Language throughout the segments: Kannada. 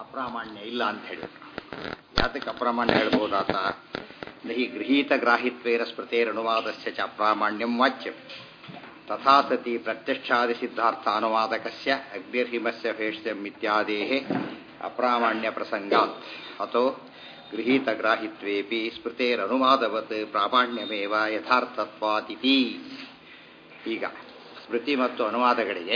ಅಪ್ರಾಮಾಣ್ಯ ಇಲ್ಲ ಅಂತ ಹೇಳಿದ್ರು ಯಾತಕ್ಕೆ ಅಪ್ರಾಮಾಣ್ಯ ಹೇಳ್ಬೋದಾತ ನಹಿ ಗೃಹೀತ ಗ್ರಾಹಿತ್ವೇನ ಸ್ಮೃತೇರನುವಾದಸ್ಯ ಚ ಅಪ್ರಾಮಾಣ್ಯಂ ವಾಚ್ಯಂ ತಥಾ ಸತಿ ಪ್ರತ್ಯಕ್ಷಾದಿ ಸಿದ್ಧಾರ್ಥ ಅನುವಾದಕಸ್ಯ ಅಗ್ನಿರ್ಹಿಮಸ್ಯ ಭೇಷ್ಯಂ ಇತ್ಯಾದೇಃ ಅಪ್ರಾಮಾಣ್ಯ ಪ್ರಸಂಗಾತ್ ಅಥೋ ಗೃಹೀತ ಗ್ರಾಹಿತ್ವೇಪಿ ಸ್ಮೃತೇರನುವಾದವತ್ ಪ್ರಾಮಾಣ್ಯಮೇವ ಯಥಾರ್ಥತ್ವಾದಿತಿ ಈಗ ಸ್ಮೃತಿ ಮತ್ತು ಅನುವಾದಗಳಿಗೆ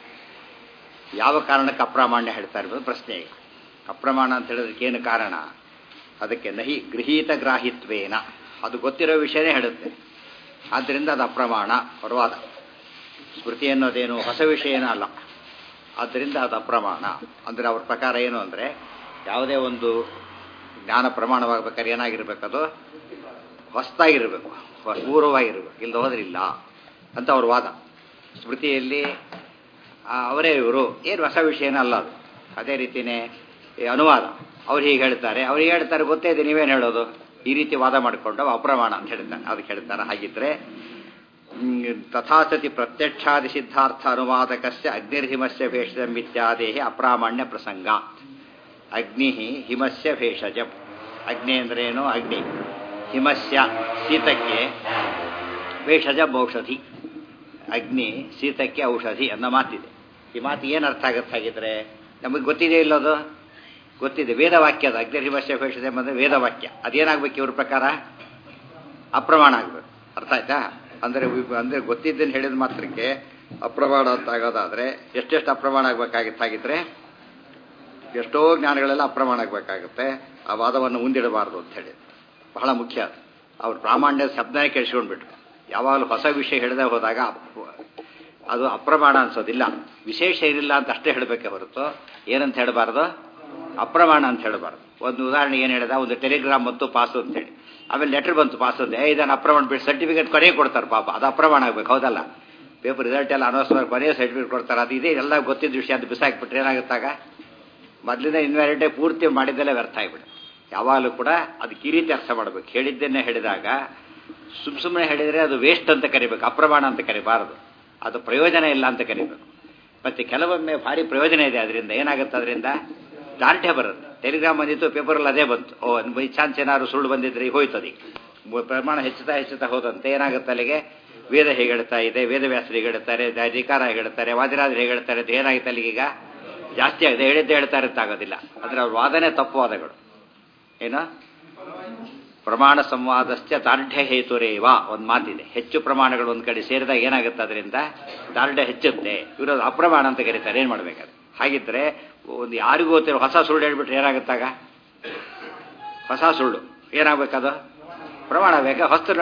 ಯಾವ ಕಾರಣಕ್ಕೆ ಅಪ್ರಾಮಾಣ್ಯ ಹೇಳ್ತಾ ಇರ್ಬೋದು ಪ್ರಶ್ನೆ ಈಗ ಅಪ್ರಮಾಣ ಅಂತ ಹೇಳೋದಕ್ಕೆ ಏನು ಕಾರಣ ಅದಕ್ಕೆ ನಹಿ ಗೃಹೀತ ಗ್ರಾಹಿತ್ವೇನ ಅದು ಗೊತ್ತಿರೋ ವಿಷಯನೇ ಹೇಳುತ್ತೆ ಆದ್ದರಿಂದ ಅದು ಅಪ್ರಮಾಣ ಪರವಾದ ಸ್ಮೃತಿ ಅನ್ನೋದೇನು ಹೊಸ ವಿಷಯನ ಅಲ್ಲ ಆದ್ದರಿಂದ ಅದು ಅಪ್ರಮಾಣ ಅಂದರೆ ಅವ್ರ ಪ್ರಕಾರ ಏನು ಅಂದರೆ ಯಾವುದೇ ಒಂದು ಜ್ಞಾನ ಪ್ರಮಾಣವಾಗಬೇಕಾದ್ರೆ ಏನಾಗಿರ್ಬೇಕು ಅದು ಹೊಸದಾಗಿರಬೇಕು ಪೂರ್ವವಾಗಿರ್ಬೇಕು ಇಲ್ಲದ ಹೋದ್ರಿಲ್ಲ ಅಂತ ಅವ್ರ ವಾದ ಸ್ಮೃತಿಯಲ್ಲಿ ಅವರೇ ಇವರು ಏನು ಹೊಸ ವಿಷಯನ ಅಲ್ಲ ಅದು ಅದೇ ರೀತಿಯೇ ಅನುವಾದ ಅವ್ರು ಹೀಗೆ ಹೇಳ್ತಾರೆ ಅವ್ರು ಹೇಳ್ತಾರೆ ಗೊತ್ತೇ ಇದೆ ನೀವೇನು ಹೇಳೋದು ಈ ರೀತಿ ವಾದ ಮಾಡಿಕೊಂಡು ಅಪ್ರಮಾಣ ಅಂತ ಹೇಳ್ತಾರೆ ಅದಕ್ಕೆ ಹೇಳ್ತಾರೆ ಹಾಗಿದ್ರೆ ತಥಾಸತಿ ಪ್ರತ್ಯಕ್ಷಾದಿ ಸಿದ್ಧಾರ್ಥ ಅನುವಾದಕಸ್ಯ ಅಗ್ನಿರ್ಹಿಮಸ್ಯ ಭೇಷಜಂ ಇತ್ಯಾದೇಹ ಅಪ್ರಾಮಾಣ್ಯ ಪ್ರಸಂಗ ಅಗ್ನಿ ಹಿಮಸ್ಯ ಭೇಷಜಂ ಅಗ್ನಿ ಅಂದ್ರೇನು ಅಗ್ನಿ ಹಿಮಸ್ಯ ಶೀತಕ್ಕೆ ಭೇಷಜಂ ಔಷಧಿ ಅಗ್ನಿ ಶೀತಕ್ಕೆ ಔಷಧಿ ಅನ್ನೋ ಮಾತಿದೆ ಈ ಮಾತು ಏನು ಅರ್ಥ ಆಗುತ್ತೆ ಹಾಗಿದ್ರೆ ನಮಗೆ ಗೊತ್ತಿದೆ ಇಲ್ಲದು ಗೊತ್ತಿದೆ ವೇದವಾಕ್ಯದ ಅಗ್ನಿರ್ಹಿಮಸ್ಯ ಭೇಷಜಂ ಅಂದರೆ ವೇದವಾಕ್ಯ ಅದೇನಾಗಬೇಕು ಇವ್ರ ಪ್ರಕಾರ ಅಪ್ರಮಾಣ ಆಗಬೇಕು ಅರ್ಥ ಆಯ್ತಾ ಅಂದರೆ ಅಂದರೆ ಗೊತ್ತಿದ್ದನ್ನು ಹೇಳಿದ ಮಾತ್ರಕ್ಕೆ ಅಪ್ರಮಾಣ ಅಂತ ಆಗೋದಾದರೆ ಎಷ್ಟೆಷ್ಟು ಅಪ್ರಮಾಣ ಆಗಬೇಕಾಗಿತ್ತಾಗಿದ್ರೆ ಎಷ್ಟೋ ಜ್ಞಾನಗಳೆಲ್ಲ ಅಪ್ರಮಾಣ ಆಗಬೇಕಾಗುತ್ತೆ ಆ ವಾದವನ್ನು ಮುಂದಿಡಬಾರ್ದು ಅಂತ ಹೇಳಿ ಬಹಳ ಮುಖ್ಯ ಅದು ಅವ್ರು ಪ್ರಾಮಾಣ್ಯದ ಶಬ್ದನೇ ಕೇಳಿಸ್ಕೊಂಡ್ಬಿಟ್ರು ಯಾವಾಗಲೂ ಹೊಸ ವಿಷಯ ಹೇಳಿದೆ ಹೋದಾಗ ಅದು ಅಪ್ರಮಾಣ ಅನ್ಸೋದಿಲ್ಲ ವಿಶೇಷ ಇರಲಿಲ್ಲ ಅಂತ ಅಷ್ಟೇ ಹೇಳಬೇಕೆ ಹೊರತು ಏನಂತ ಹೇಳಬಾರ್ದು ಅಪ್ರಮಾಣ ಅಂತ ಹೇಳಬಾರ್ದು ಒಂದು ಉದಾಹರಣೆ ಏನು ಹೇಳಿದ ಒಂದು ಟೆಲಿಗ್ರಾಮ್ ಬಂತು ಪಾಸು ಅಂತೇಳಿ ಆಮೇಲೆ ಲೆಟರ್ ಬಂತು ಪಾಸ್ ಅಂತ ಏ ಇದನ್ನು ಅಪ್ರಮಾಣ ಬಿಟ್ಟು ಸರ್ಟಿಫಿಕೇಟ್ ಕೊನೆಗೆ ಕೊಡ್ತಾರೆ ಪಾಪ ಅದು ಅಪ್ರಮಾಣ ಆಗಬೇಕು ಹೌದಲ್ಲ ಪೇಪರ್ ರಿಸಲ್ಟ್ ಎಲ್ಲ ಅನೌನ್ಸ್ ಮಾಡಿ ಕೊನೆಯ ಸರ್ಟಿಫಿಕೇಟ್ ಕೊಡ್ತಾರೆ ಅದು ಇದೇ ಎಲ್ಲ ಗೊತ್ತಿದ್ದ ವಿಷಯ ಅಂತ ಬಿಸಾಕ್ಬಿಟ್ರೆ ಏನಾಗುತ್ತಾಗ ಮೊದಲಿಂದ ಇನ್ವ್ಯಾಲಿಟೇ ಪೂರ್ತಿ ಮಾಡಿದ್ದಲ್ಲೇ ವ್ಯರ್ಥ ಆಗಿಬಿಡು ಯಾವಾಗಲೂ ಕೂಡ ಅದಕ್ಕೆ ಈ ರೀತಿ ಅರ್ಥ ಮಾಡಬೇಕು ಹೇಳಿದ್ದನ್ನೇ ಹೇಳಿದಾಗ ಸುಮ್ ಸುಮ್ಮನೆ ಹೇಳಿದರೆ ಅದು ವೇಸ್ಟ್ ಅಂತ ಕರಿಬೇಕು ಅಪ್ರಮಾಣ ಅಂತ ಕರಿಬಾರದು ಅದು ಪ್ರಯೋಜನ ಇಲ್ಲ ಅಂತ ಕರಿಬೇಕು ಮತ್ತೆ ಕೆಲವೊಮ್ಮೆ ಭಾರಿ ಪ್ರಯೋಜನ ಇದೆ ಅದರಿಂದ ಏನಾಗುತ್ತೆ ಅದರಿಂದ ದಾರ್ಢ್ಯ ಬರುತ್ತೆ ಟೆಲಿಗ್ರಾಮ್ ಬಂದಿತ್ತು ಪೇಪರಲ್ಲಿ ಅದೇ ಬಂತು ಓ ಬೈ ಚಾನ್ಸ್ ಏನಾದ್ರು ಸುಳ್ಳು ಬಂದಿದ್ರೆ ಹೋಯ್ತು ಅದೀಗ ಪ್ರಮಾಣ ಹೆಚ್ಚುತ್ತಾ ಹೆಚ್ಚುತ್ತಾ ಹೋದಂತೆ ಏನಾಗುತ್ತೆ ಅಲ್ಲಿಗೆ ವೇದ ಹೇಗೆ ಹೇಳ್ತಾ ಇದೆ ವೇದವ್ಯಾಸರು ಹೇಗೆ ಹೇಳ್ತಾರೆ ಅಧಿಕಾರ ಹೇಗೆ ಹೇಳ್ತಾರೆ ವಾದಿರಾಜರು ಹೇಗೆ ಹೇಳ್ತಾರೆ ಅಂತ ಏನಾಗುತ್ತೆ ಅಲ್ಲಿಗೆ ಈಗ ಜಾಸ್ತಿ ಆಗಿದೆ ಹೇಳಿದ್ದೆ ಹೇಳ್ತಾ ಇರುತ್ತಾಗೋದಿಲ್ಲ ಅಂದರೆ ಅವ್ರ ವಾದನೆ ತಪ್ಪು ವಾದಗಳು ಏನು ಪ್ರಮಾಣ ಸಂವಾದಶ್ಚ ದಾರ್ಢ್ಯ ಹೇತುರೇವ ಒಂದು ಮಾತಿದೆ ಹೆಚ್ಚು ಪ್ರಮಾಣಗಳು ಒಂದು ಕಡೆ ಸೇರಿದಾಗ ಏನಾಗುತ್ತೆ ಅದರಿಂದ ದಾರ್ಢ್ಯ ಹೆಚ್ಚುತ್ತೆ ಇವರು ಅಪ್ರಮಾಣ ಅಂತ ಕರೀತಾರೆ ಏನು ಮಾಡಬೇಕಾದ್ರೆ ಹಾಗಿದ್ರೆ ಒಂದು ಯಾರಿಗೂ ಗೊತ್ತಿರೋ ಹೊಸ ಸುಳ್ಳು ಹೇಳ್ಬಿಟ್ರೆ ಏನಾಗುತ್ತಾಗ ಹೊಸ ಸುಳ್ಳು ಏನಾಗಬೇಕದು ಪ್ರಮಾಣ ಬೇಕಾ ಹೊಸ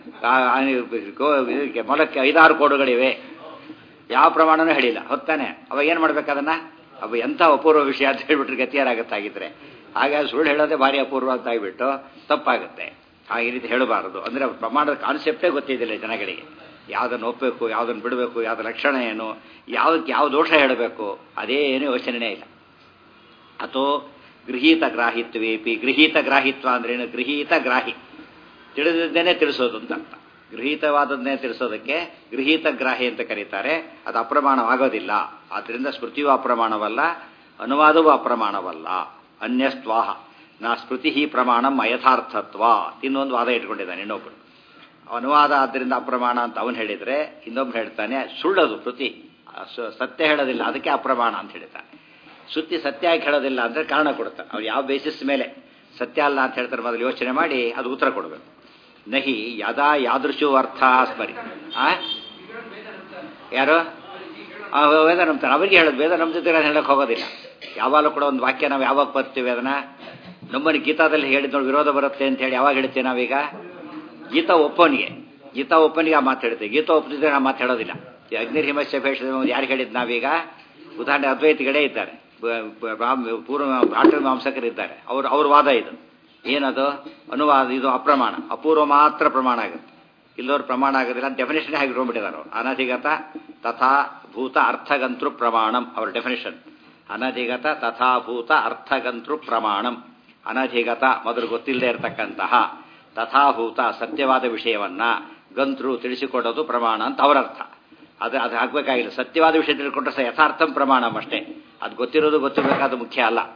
ಮೊಲಕ್ಕೆ ಐದಾರು ಕೋಡುಗಳಿವೆ ಯಾವ ಪ್ರಮಾಣನೂ ಹೇಳಿಲ್ಲ ಹೊತ್ತಾನೆ ಅವಾಗ ಏನು ಮಾಡ್ಬೇಕದನ್ನ ಅವ ಎಂಥ ಅಪೂರ್ವ ವಿಷಯ ಅಂತ ಹೇಳ್ಬಿಟ್ರೆ ಗತಿಯಾರಾಗತ್ತಾಗಿದ್ರೆ ಹಾಗಾಗಿ ಸುಳ್ಳು ಹೇಳೋದೇ ಭಾರಿ ಅಪೂರ್ವ ಅಂತ ಆಗಿಬಿಟ್ಟು ತಪ್ಪಾಗುತ್ತೆ ಹಾಗೆ ರೀತಿ ಹೇಳಬಾರದು ಅಂದರೆ ಪ್ರಮಾಣದ ಕಾನ್ಸೆಪ್ಟೇ ಗೊತ್ತಿದ್ದಿಲ್ಲ ಜನಗಳಿಗೆ ಯಾವುದನ್ನು ಒಪ್ಪಬೇಕು ಯಾವುದನ್ನು ಬಿಡಬೇಕು ಯಾವುದ ಲಕ್ಷಣ ಏನು ಯಾವುದಕ್ಕೆ ಯಾವ ದೋಷ ಹೇಳಬೇಕು ಅದೇನು ಯೋಚನೆ ಇಲ್ಲ ಅಥೋ ಗೃಹೀತ ಗ್ರಾಹಿತ್ವೇಪಿ ಗೃಹೀತ ಗ್ರಾಹಿತ್ವ ಅಂದ್ರೇನು ಗೃಹೀತ ಗ್ರಾಹಿ ತಿಳಿದಿದ್ದೇನೆ ತಿಳಿಸೋದು ಅಂತ ಅರ್ಥ ಗೃಹೀತವಾದನ್ನೇ ತಿಳಿಸೋದಕ್ಕೆ ಗೃಹೀತ ಗ್ರಾಹಿ ಅಂತ ಕರೀತಾರೆ ಅದು ಅಪ್ರಮಾಣವಾಗೋದಿಲ್ಲ ಆದ್ದರಿಂದ ಸ್ಮೃತಿಯೂ ಅಪ್ರಮಾಣವಲ್ಲ ಅನುವಾದವೂ ಅಪ್ರಮಾಣವಲ್ಲ ಅನ್ಯಸ್ತ್ವಾಹ ನಾ ಸ್ಮೃತಿ ಪ್ರಮಾಣಂ ಅಯಥಾರ್ಥತ್ವ ಇನ್ನೊಂದು ವಾದ ಇಟ್ಕೊಂಡಿದ್ದಾನೆ ಇನ್ನೊಬ್ಬರು ಅನುವಾದ ಆದ್ದರಿಂದ ಅಪ್ರಮಾಣ ಅಂತ ಅವನು ಹೇಳಿದರೆ ಇನ್ನೊಬ್ಬನು ಹೇಳ್ತಾನೆ ಸುಳ್ಳದು ಕೃತಿ ಸತ್ಯ ಹೇಳೋದಿಲ್ಲ ಅದಕ್ಕೆ ಅಪ್ರಮಾಣ ಅಂತ ಹೇಳ್ತಾನೆ ಸುತ್ತಿ ಸತ್ಯ ಆಗಿ ಹೇಳೋದಿಲ್ಲ ಅಂದರೆ ಕಾರಣ ಕೊಡ್ತಾನೆ ಅವ್ರು ಯಾವ ಬೇಸಿಸ್ ಮೇಲೆ ಸತ್ಯ ಅಲ್ಲ ಅಂತ ಹೇಳ್ತಾರೆ ಮೊದಲು ಯೋಚನೆ ಮಾಡಿ ಅದು ಉತ್ತರ ಕೊಡಬೇಕು ನಹಿ ಯದಾ ಯಾದೃಶು ಅರ್ಥ ಸ್ಮರಿ ಆ ಯಾರು ವೇದ ನಂಬ್ತಾರೆ ಅವರಿಗೆ ಹೇಳೋದು ವೇದ ನಂಬ್ತಿದ್ರೆ ಹೇಳಕ್ಕೆ ಹೋಗೋದಿಲ್ಲ ಯಾವಾಗಲೂ ಕೂಡ ಒಂದು ವಾಕ್ಯ ನಾವು ಯಾವಾಗ ಬರ್ತೀವಿ ಅದನ್ನ ನಮ್ಮನ್ನು ಗೀತಾದಲ್ಲಿ ಹೇಳಿದ್ ನೋಡಿ ವಿರೋಧ ಬರುತ್ತೆ ಅಂತ ಹೇಳಿ ಯಾವಾಗ ಹೇಳ್ತೀವಿ ನಾವೀಗ ಗೀತಾ ಒಪ್ಪನಿಗೆ ಗೀತಾ ಒಪ್ಪನಿಗೆ ಆ ಮಾತು ಹೇಳ್ತೀವಿ ಗೀತಾ ಒಪ್ಪದಿದ್ರೆ ಆ ಮಾತು ಹೇಳೋದಿಲ್ಲ ಅಗ್ನಿರ್ಹಿಮಸ್ಯ ಭೇಷ ಯಾರು ಹೇಳಿದ್ ನಾವೀಗ ಉದಾಹರಣೆ ಅದ್ವೈತಿಗಳೇ ಇದ್ದಾರೆ ಪೂರ್ವ ಭಾಷಣ ಮಾಂಸಕರಿದ್ದಾರೆ ಅವ್ರ ಅವ್ರ ವಾದ ಇದು ಏನದು ಅನುವಾದ ಇದು ಅಪ್ರಮಾಣ ಅಪೂರ್ವ ಮಾತ್ರ ಪ್ರಮಾಣ ಆಗುತ್ತೆ ಇಲ್ಲವ್ರು ಪ್ರಮಾಣ ಆಗೋದಿಲ್ಲ ಡೆಫಿನೇಷನ್ ಹಾಕಿ ಇಟ್ಕೊಂಡ್ಬಿಟ್ಟಿದ್ದಾರೆ ಅವರು ಅನಧಿಗತ ತಥಾ ಭೂತ ಅರ್ಥಗಂತೃ ಪ್ರಮಾಣಂ ಅವ್ರ ಡೆಫಿನೇಷನ್ ಅನಧಿಗತ ತಥಾಭೂತ ಅರ್ಥಗಂತೃ ಪ್ರಮಾಣಂ ಅನಧಿಗತ ಮೊದಲು ಗೊತ್ತಿಲ್ಲದೆ ಇರತಕ್ಕಂತಹ ತಥಾಭೂತ ಸತ್ಯವಾದ ವಿಷಯವನ್ನ ಗಂತೃ ತಿಳಿಸಿಕೊಡೋದು ಪ್ರಮಾಣ ಅಂತ ಅವರ ಅರ್ಥ ಅದು ಅದು ಹಾಕಬೇಕಾಗಿಲ್ಲ ಸತ್ಯವಾದ ವಿಷಯ ತಿಳ್ಕೊಂಡ್ರೆ ಸಹ ಯಥಾರ್ಥಂ ಪ್ರಮಾಣಂ ಅಷ್ಟೇ ಅದು ಗೊತ್ತಿರೋದು ಗೊತ್ತಿರಬೇಕಾದ ಮುಖ್ಯ ಅಲ್ಲ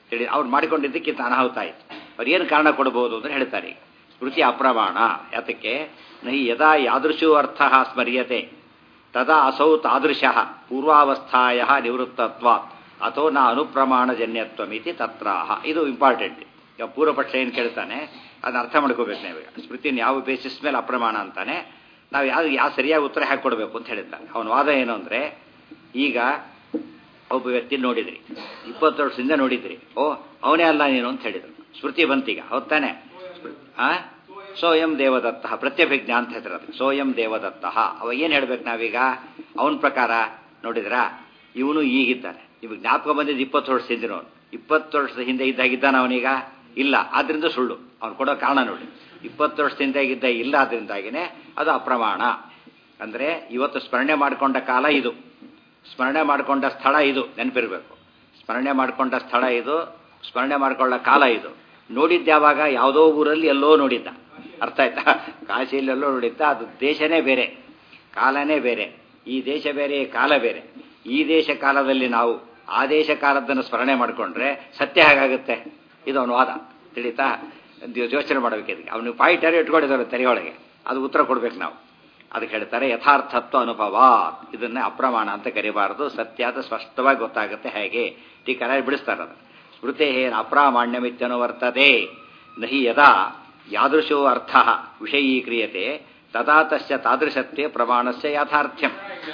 ಹೇಳಿ ಅವ್ರು ಮಾಡಿಕೊಂಡಿದ್ದಕ್ಕಿಂತ ಅನಾಹುತ ಆಯಿತು ಅವ್ರು ಏನು ಕಾರಣ ಕೊಡಬಹುದು ಅಂತ ಹೇಳ್ತಾರೆ ಈಗ ಸ್ಮೃತಿ ಅಪ್ರಮಾಣ ಯಾತಕ್ಕೆ ನಹಿ ಯದಾ ಯಾದೃಶೋ ಅರ್ಥ ಸ್ಮರ್ಯತೆ ತದಾ ಅಸೌ ತಾದೃಶ ಪೂರ್ವಾವಸ್ಥಾಯ ನಿವೃತ್ತತ್ವ ಅಥೋ ನ ಅನುಪ್ರಮಾಣಜನ್ಯತ್ವಮಿತಿ ತತ್ರಾಹ ಇದು ಇಂಪಾರ್ಟೆಂಟ್ ಈಗ ಪೂರ್ವಪಕ್ಷ ಏನು ಕೇಳ್ತಾನೆ ಅದನ್ನ ಅರ್ಥ ಮಾಡ್ಕೋಬೇಕು ನಾವೀಗ ಸ್ಮೃತಿನ ಯಾವ ಬೇಸಿಸ್ ಮೇಲೆ ಅಪ್ರಮಾಣ ಅಂತಾನೆ ನಾವು ಯಾವ್ದು ಯಾವ ಸರಿಯಾಗಿ ಉತ್ತರ ಹಾಕೊಡ್ಬೇಕು ಅಂತ ಹೇಳಿದ್ದಾನೆ ಅವನ ವಾದ ಏನು ಅಂದರೆ ಈಗ ಒಬ್ಬ ವ್ಯಕ್ತಿ ನೋಡಿದ್ರಿ ಇಪ್ಪತ್ತು ವರ್ಷದಿಂದ ನೋಡಿದ್ರಿ ಓ ಅವನೇ ಅಲ್ಲ ನೀನು ಅಂತ ಹೇಳಿದ್ರು ಸ್ಮೃತಿ ಬಂತೀಗ ಹೌದಾನೆ ಆ ಸೋಯಂ ದೇವದತ್ತ ಪ್ರತ್ಯಭಿಜ್ಞಾ ಅಂತ ಹೇಳ್ತಾರೆ ಅದಕ್ಕೆ ಸೋಯಂ ದೇವದತ್ತ ಅವ ಏನು ಹೇಳ್ಬೇಕು ನಾವೀಗ ಅವನ ಪ್ರಕಾರ ನೋಡಿದ್ರಾ ಇವನು ಈಗಿದ್ದಾನೆ ನಿಮಗೆ ಜ್ಞಾಪಕ ಬಂದಿದ್ದು ಇಪ್ಪತ್ತು ವರ್ಷ ಹಿಂದಿನವನು ಇಪ್ಪತ್ತು ವರ್ಷದ ಹಿಂದೆ ಇದ್ದಾಗಿದ್ದಾನ ಅವನೀಗ ಇಲ್ಲ ಆದ್ರಿಂದ ಸುಳ್ಳು ಅವ್ನು ಕೊಡೋ ಕಾರಣ ನೋಡಿ ಇಪ್ಪತ್ತು ವರ್ಷದಿಂದ ಇದ್ದ ಇಲ್ಲ ಆದ್ರಿಂದಾಗಿನೇ ಅದು ಅಪ್ರಮಾಣ ಅಂದರೆ ಇವತ್ತು ಸ್ಮರಣೆ ಮಾಡಿಕೊಂಡ ಕಾಲ ಇದು ಸ್ಮರಣೆ ಮಾಡಿಕೊಂಡ ಸ್ಥಳ ಇದು ನೆನಪಿರಬೇಕು ಸ್ಮರಣೆ ಮಾಡಿಕೊಂಡ ಸ್ಥಳ ಇದು ಸ್ಮರಣೆ ಮಾಡಿಕೊಳ್ಳೋ ಕಾಲ ಇದು ನೋಡಿದ್ದ ಯಾವಾಗ ಯಾವುದೋ ಊರಲ್ಲಿ ಎಲ್ಲೋ ನೋಡಿದ್ದ ಅರ್ಥ ಆಯ್ತಾ ಕಾಶಿಯಲ್ಲಿ ಎಲ್ಲೋ ನೋಡಿದ್ದ ಅದು ದೇಶನೇ ಬೇರೆ ಕಾಲನೇ ಬೇರೆ ಈ ದೇಶ ಬೇರೆ ಕಾಲ ಬೇರೆ ಈ ದೇಶ ಕಾಲದಲ್ಲಿ ನಾವು ಆ ದೇಶ ಕಾಲದನ್ನು ಸ್ಮರಣೆ ಮಾಡಿಕೊಂಡ್ರೆ ಸತ್ಯ ಹೇಗಾಗುತ್ತೆ ಇದು ಅವನ ವಾದ ತಿಳಿತಾ ಯೋಚನೆ ಮಾಡಬೇಕು ಇದಕ್ಕೆ ಅವನು ಪಾಯಿಂಟ್ ಯಾರು ಇಟ್ಕೊಂಡಿದ್ದಾರೆ ತೆರೆಯೊಳಗೆ ಅದು ಉತ್ತರ ಕೊಡ್ಬೇಕು ನಾವು ಅದಕ್ಕೆ ಹೇಳ್ತಾರೆ ಯಥಾರ್ಥತ್ವ ಅನುಭವ ಇದನ್ನೇ ಅಪ್ರಮಾಣ ಅಂತ ಕರಿಬಾರದು ಸತ್ಯ ಅದು ಸ್ಪಷ್ಟವಾಗಿ ಗೊತ್ತಾಗುತ್ತೆ ಹೇಗೆ ಟೀಕರ ಬಿಡಿಸ್ತಾರೆ ಅದು ಸ್ಮೃತೆ ಅಪ್ರಾಮಾಣ್ಯಮಿತ್ಯನು ವರ್ತದೆ ನಹಿ ಯದಾ ಯಾದೃಶೋ ಅರ್ಥ ವಿಷಯೀಕ್ರಿಯತೆ ತದಾ ತಸ್ಯ ತಾದೃಶತ್ವೇ ಪ್ರಮಾಣಸ್ಯ ಯಾಥಾರ್ಥ್ಯಂ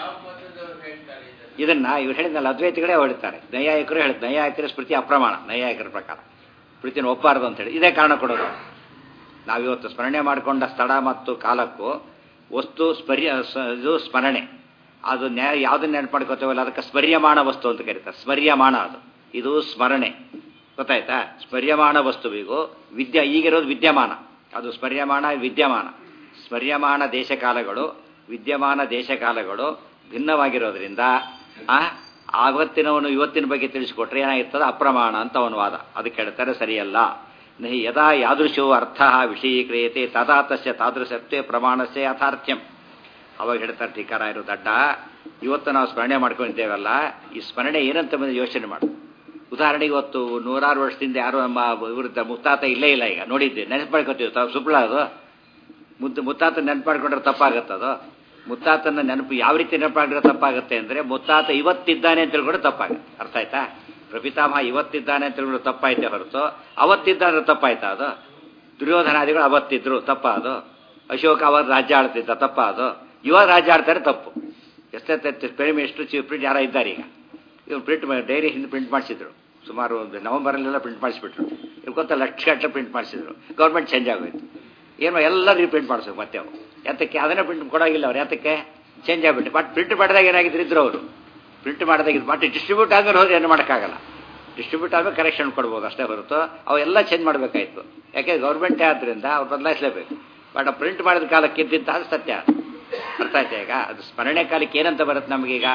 ಇದನ್ನ ಇವ್ರು ಹೇಳಿದ್ನಲ್ಲ ಅದ್ವೈತಿಗಳೇ ಹೊಡಿತಾರೆ ನೈಯಾಯಿಕರು ಹೇಳಿದ್ ನೈಯಾಯಿಕರ ಸ್ಮೃತಿ ಅಪ್ರಮಾಣ ನೈಯಾಯಿಕರ ಪ್ರಕಾರ ಸ್ಮೃತಿನ ಒಪ್ಪಾರದು ಅಂತ ಹೇಳಿ ಇದೇ ಕಾರಣ ಕೊಡೋದು ನಾವಿವತ್ತು ಸ್ಮರಣೆ ಮಾಡಿಕೊಂಡ ಸ್ಥಳ ಮತ್ತು ಕಾಲಕ್ಕೂ ವಸ್ತು ಸ್ಮರ್ಯ ಇದು ಸ್ಮರಣೆ ಅದು ನ್ಯಾ ಯಾವುದನ್ನ ನೆನಪು ಮಾಡ್ಕೋತೇವಲ್ಲ ಅದಕ್ಕೆ ಸ್ಮರ್ಯಮಾಣ ವಸ್ತು ಅಂತ ಕರೀತಾರೆ ಸ್ಮರ್ಯಮಾಣ ಅದು ಇದು ಸ್ಮರಣೆ ಗೊತ್ತಾಯ್ತಾ ಸ್ಮರ್ಯಮಾಣ ವಸ್ತುವಿಗೂ ವಿದ್ಯಾ ಈಗಿರೋದು ವಿದ್ಯಮಾನ ಅದು ಸ್ಮರ್ಯಮಾಣ ವಿದ್ಯಮಾನ ಸ್ಮರ್ಯಮಾನ ದೇಶಕಾಲಗಳು ವಿದ್ಯಮಾನ ದೇಶಕಾಲಗಳು ಭಿನ್ನವಾಗಿರೋದ್ರಿಂದ ಆ ಆವತ್ತಿನವನು ಇವತ್ತಿನ ಬಗ್ಗೆ ತಿಳಿಸಿಕೊಟ್ರೆ ಏನಾಗಿರ್ತದೆ ಅಪ್ರಮಾಣ ಅಂತ ಅವನ ವಾದ ಅದಕ್ಕೆ ಹೇಳ್ತಾರೆ ಸರಿಯಲ್ಲ ನಹಿ ಯದಾ ಯಾದೃಶೋ ಅರ್ಥ ವಿಷಯೀಕ್ರಿಯತೆ ತದಾ ತಸ್ಯ ತಾದೃಶತ್ವೇ ಪ್ರಮಾಣಸ್ಯ ಯಥಾರ್ಥ್ಯಂ ಅವಾಗ ಹೇಳ್ತಾರೆ ಟೀಕಾರ ಇರೋ ದಡ್ಡ ಇವತ್ತು ನಾವು ಸ್ಮರಣೆ ಮಾಡ್ಕೊಂಡಿದ್ದೇವಲ್ಲ ಈ ಸ್ಮರಣೆ ಏನಂತ ಬಂದು ಯೋಚನೆ ಮಾಡು ಉದಾಹರಣೆಗೆ ಇವತ್ತು ನೂರಾರು ವರ್ಷದಿಂದ ಯಾರು ನಮ್ಮ ವಿರುದ್ಧ ಮುತ್ತಾತ ಇಲ್ಲೇ ಇಲ್ಲ ಈಗ ನೋಡಿದ್ದೆ ನೆನಪು ಮಾಡ್ಕೊತೀವಿ ತಾವು ಸುಬ್ಳ ಅದು ಮುದ್ದು ಮುತ್ತಾತ ನೆನಪು ಮಾಡ್ಕೊಂಡ್ರೆ ತಪ್ಪಾಗತ್ತದು ಮುತ್ತಾತನ ನೆನಪು ಯಾವ ರೀತಿ ನೆನಪಾಗಿದ್ರೆ ತಪ್ಪಾಗುತ್ತೆ ಅಂದರೆ ಮುತ್ತಾತ ಇವತ್ತಿದ್ದಾನೆ ಅಂತ ತಿಳ್ಕೊಂಡ್ರೆ ತಪ್ಪಾಗುತ್ತೆ ಅರ್ಥ ಆಯ್ತಾ ಪ್ರಪಿತಾಮಹ ಇವತ್ತಿದ್ದಾನೆ ಅಂತ ತಿಳ್ಕೊಂಡ್ರೆ ತಪ್ಪಾಯ್ತೆ ಹೊರತು ಅವತ್ತಿದ್ದಾನೆ ತಪ್ಪಾಯ್ತಾ ಅದು ದುರ್ಯೋಧನಾದಿಗಳು ಅವತ್ತಿದ್ರು ತಪ್ಪ ಅದು ಅಶೋಕ ಅವತ್ತು ರಾಜ್ಯ ಆಳ್ತಿದ್ದ ತಪ್ಪ ಅದು ಇವಾಗ ರಾಜ್ಯ ಆಡ್ತಾರೆ ತಪ್ಪು ಎಷ್ಟೆತ್ತೆ ಪ್ರೇಮಿ ಎಷ್ಟು ಚೀಫ್ ಪ್ರಿಂಟ್ ಯಾರೋ ಇದ್ದಾರೆ ಈಗ ಇವ್ರು ಪ್ರಿಂಟ್ ಡೈರಿ ಹಿಂದೆ ಪ್ರಿಂಟ್ ಮಾಡಿಸಿದ್ರು ಸುಮಾರು ಒಂದು ನವಂಬರಲ್ಲೆಲ್ಲ ಪ್ರಿಂಟ್ ಮಾಡಿಸ್ಬಿಟ್ರು ಇವ್ರು ಗೊತ್ತ ಲಕ್ಷ ಗಟ್ಟಲೆ ಪ್ರಿಂಟ್ ಮಾಡಿಸಿದ್ರು ಗೌರ್ಮೆಂಟ್ ಚೇಂಜ್ ಆಗೋಯ್ತು ಏನು ಎಲ್ಲ ರೀಪ್ರಿಂಟ್ ಮಾಡಿಸ್ಬೇಕು ಮತ್ತೆ ಅವು ಯಾತಕ್ಕೆ ಅದನ್ನೇ ಪ್ರಿಂಟ್ ಕೊಡೋಗಿಲ್ಲ ಅವ್ರು ಯಾತಕ್ಕೆ ಚೇಂಜ್ ಆಗಿಬಿಟ್ಟು ಬಟ್ ಪ್ರಿಂಟ್ ಮಾಡಿದಾಗ ಏನಾಗಿದ್ರು ಇದ್ರು ಅವರು ಪ್ರಿಂಟ್ ಮಾಡಿದಾಗಿದ್ದು ಬಟ್ ಡಿಸ್ಟ್ರಿಬ್ಯೂಟ್ ಆದ್ಮೇಲೆ ಹೋದ್ರೆ ಏನು ಮಾಡೋಕ್ಕಾಗಲ್ಲ ಡಿಸ್ಟ್ರಿಬ್ಯೂಟ್ ಆದ್ಮೇಲೆ ಕರೆಕ್ಷನ್ ಕೊಡ್ಬೋದು ಅಷ್ಟೇ ಹೊರತು ಅವೆಲ್ಲ ಚೇಂಜ್ ಮಾಡಬೇಕಾಯ್ತು ಯಾಕೆ ಗೌರ್ಮೆಂಟೇ ಆದ್ದರಿಂದ ಅವ್ರು ಬದಲಾಯಿಸಲೇಬೇಕು ಬಟ್ ಆ ಪ್ರಿಂಟ್ ಮಾಡಿದ ಕಾಲಕ್ಕೆ ಇದ್ದಿದ್ದ ಅದು ಸತ್ಯ ಅರ್ಥ ಆಯ್ತಾ ಈಗ ಅದು ಸ್ಮರಣೆ ಕಾಲಕ್ಕೆ ಏನಂತ ಬರುತ್ತೆ ನಮಗೀಗ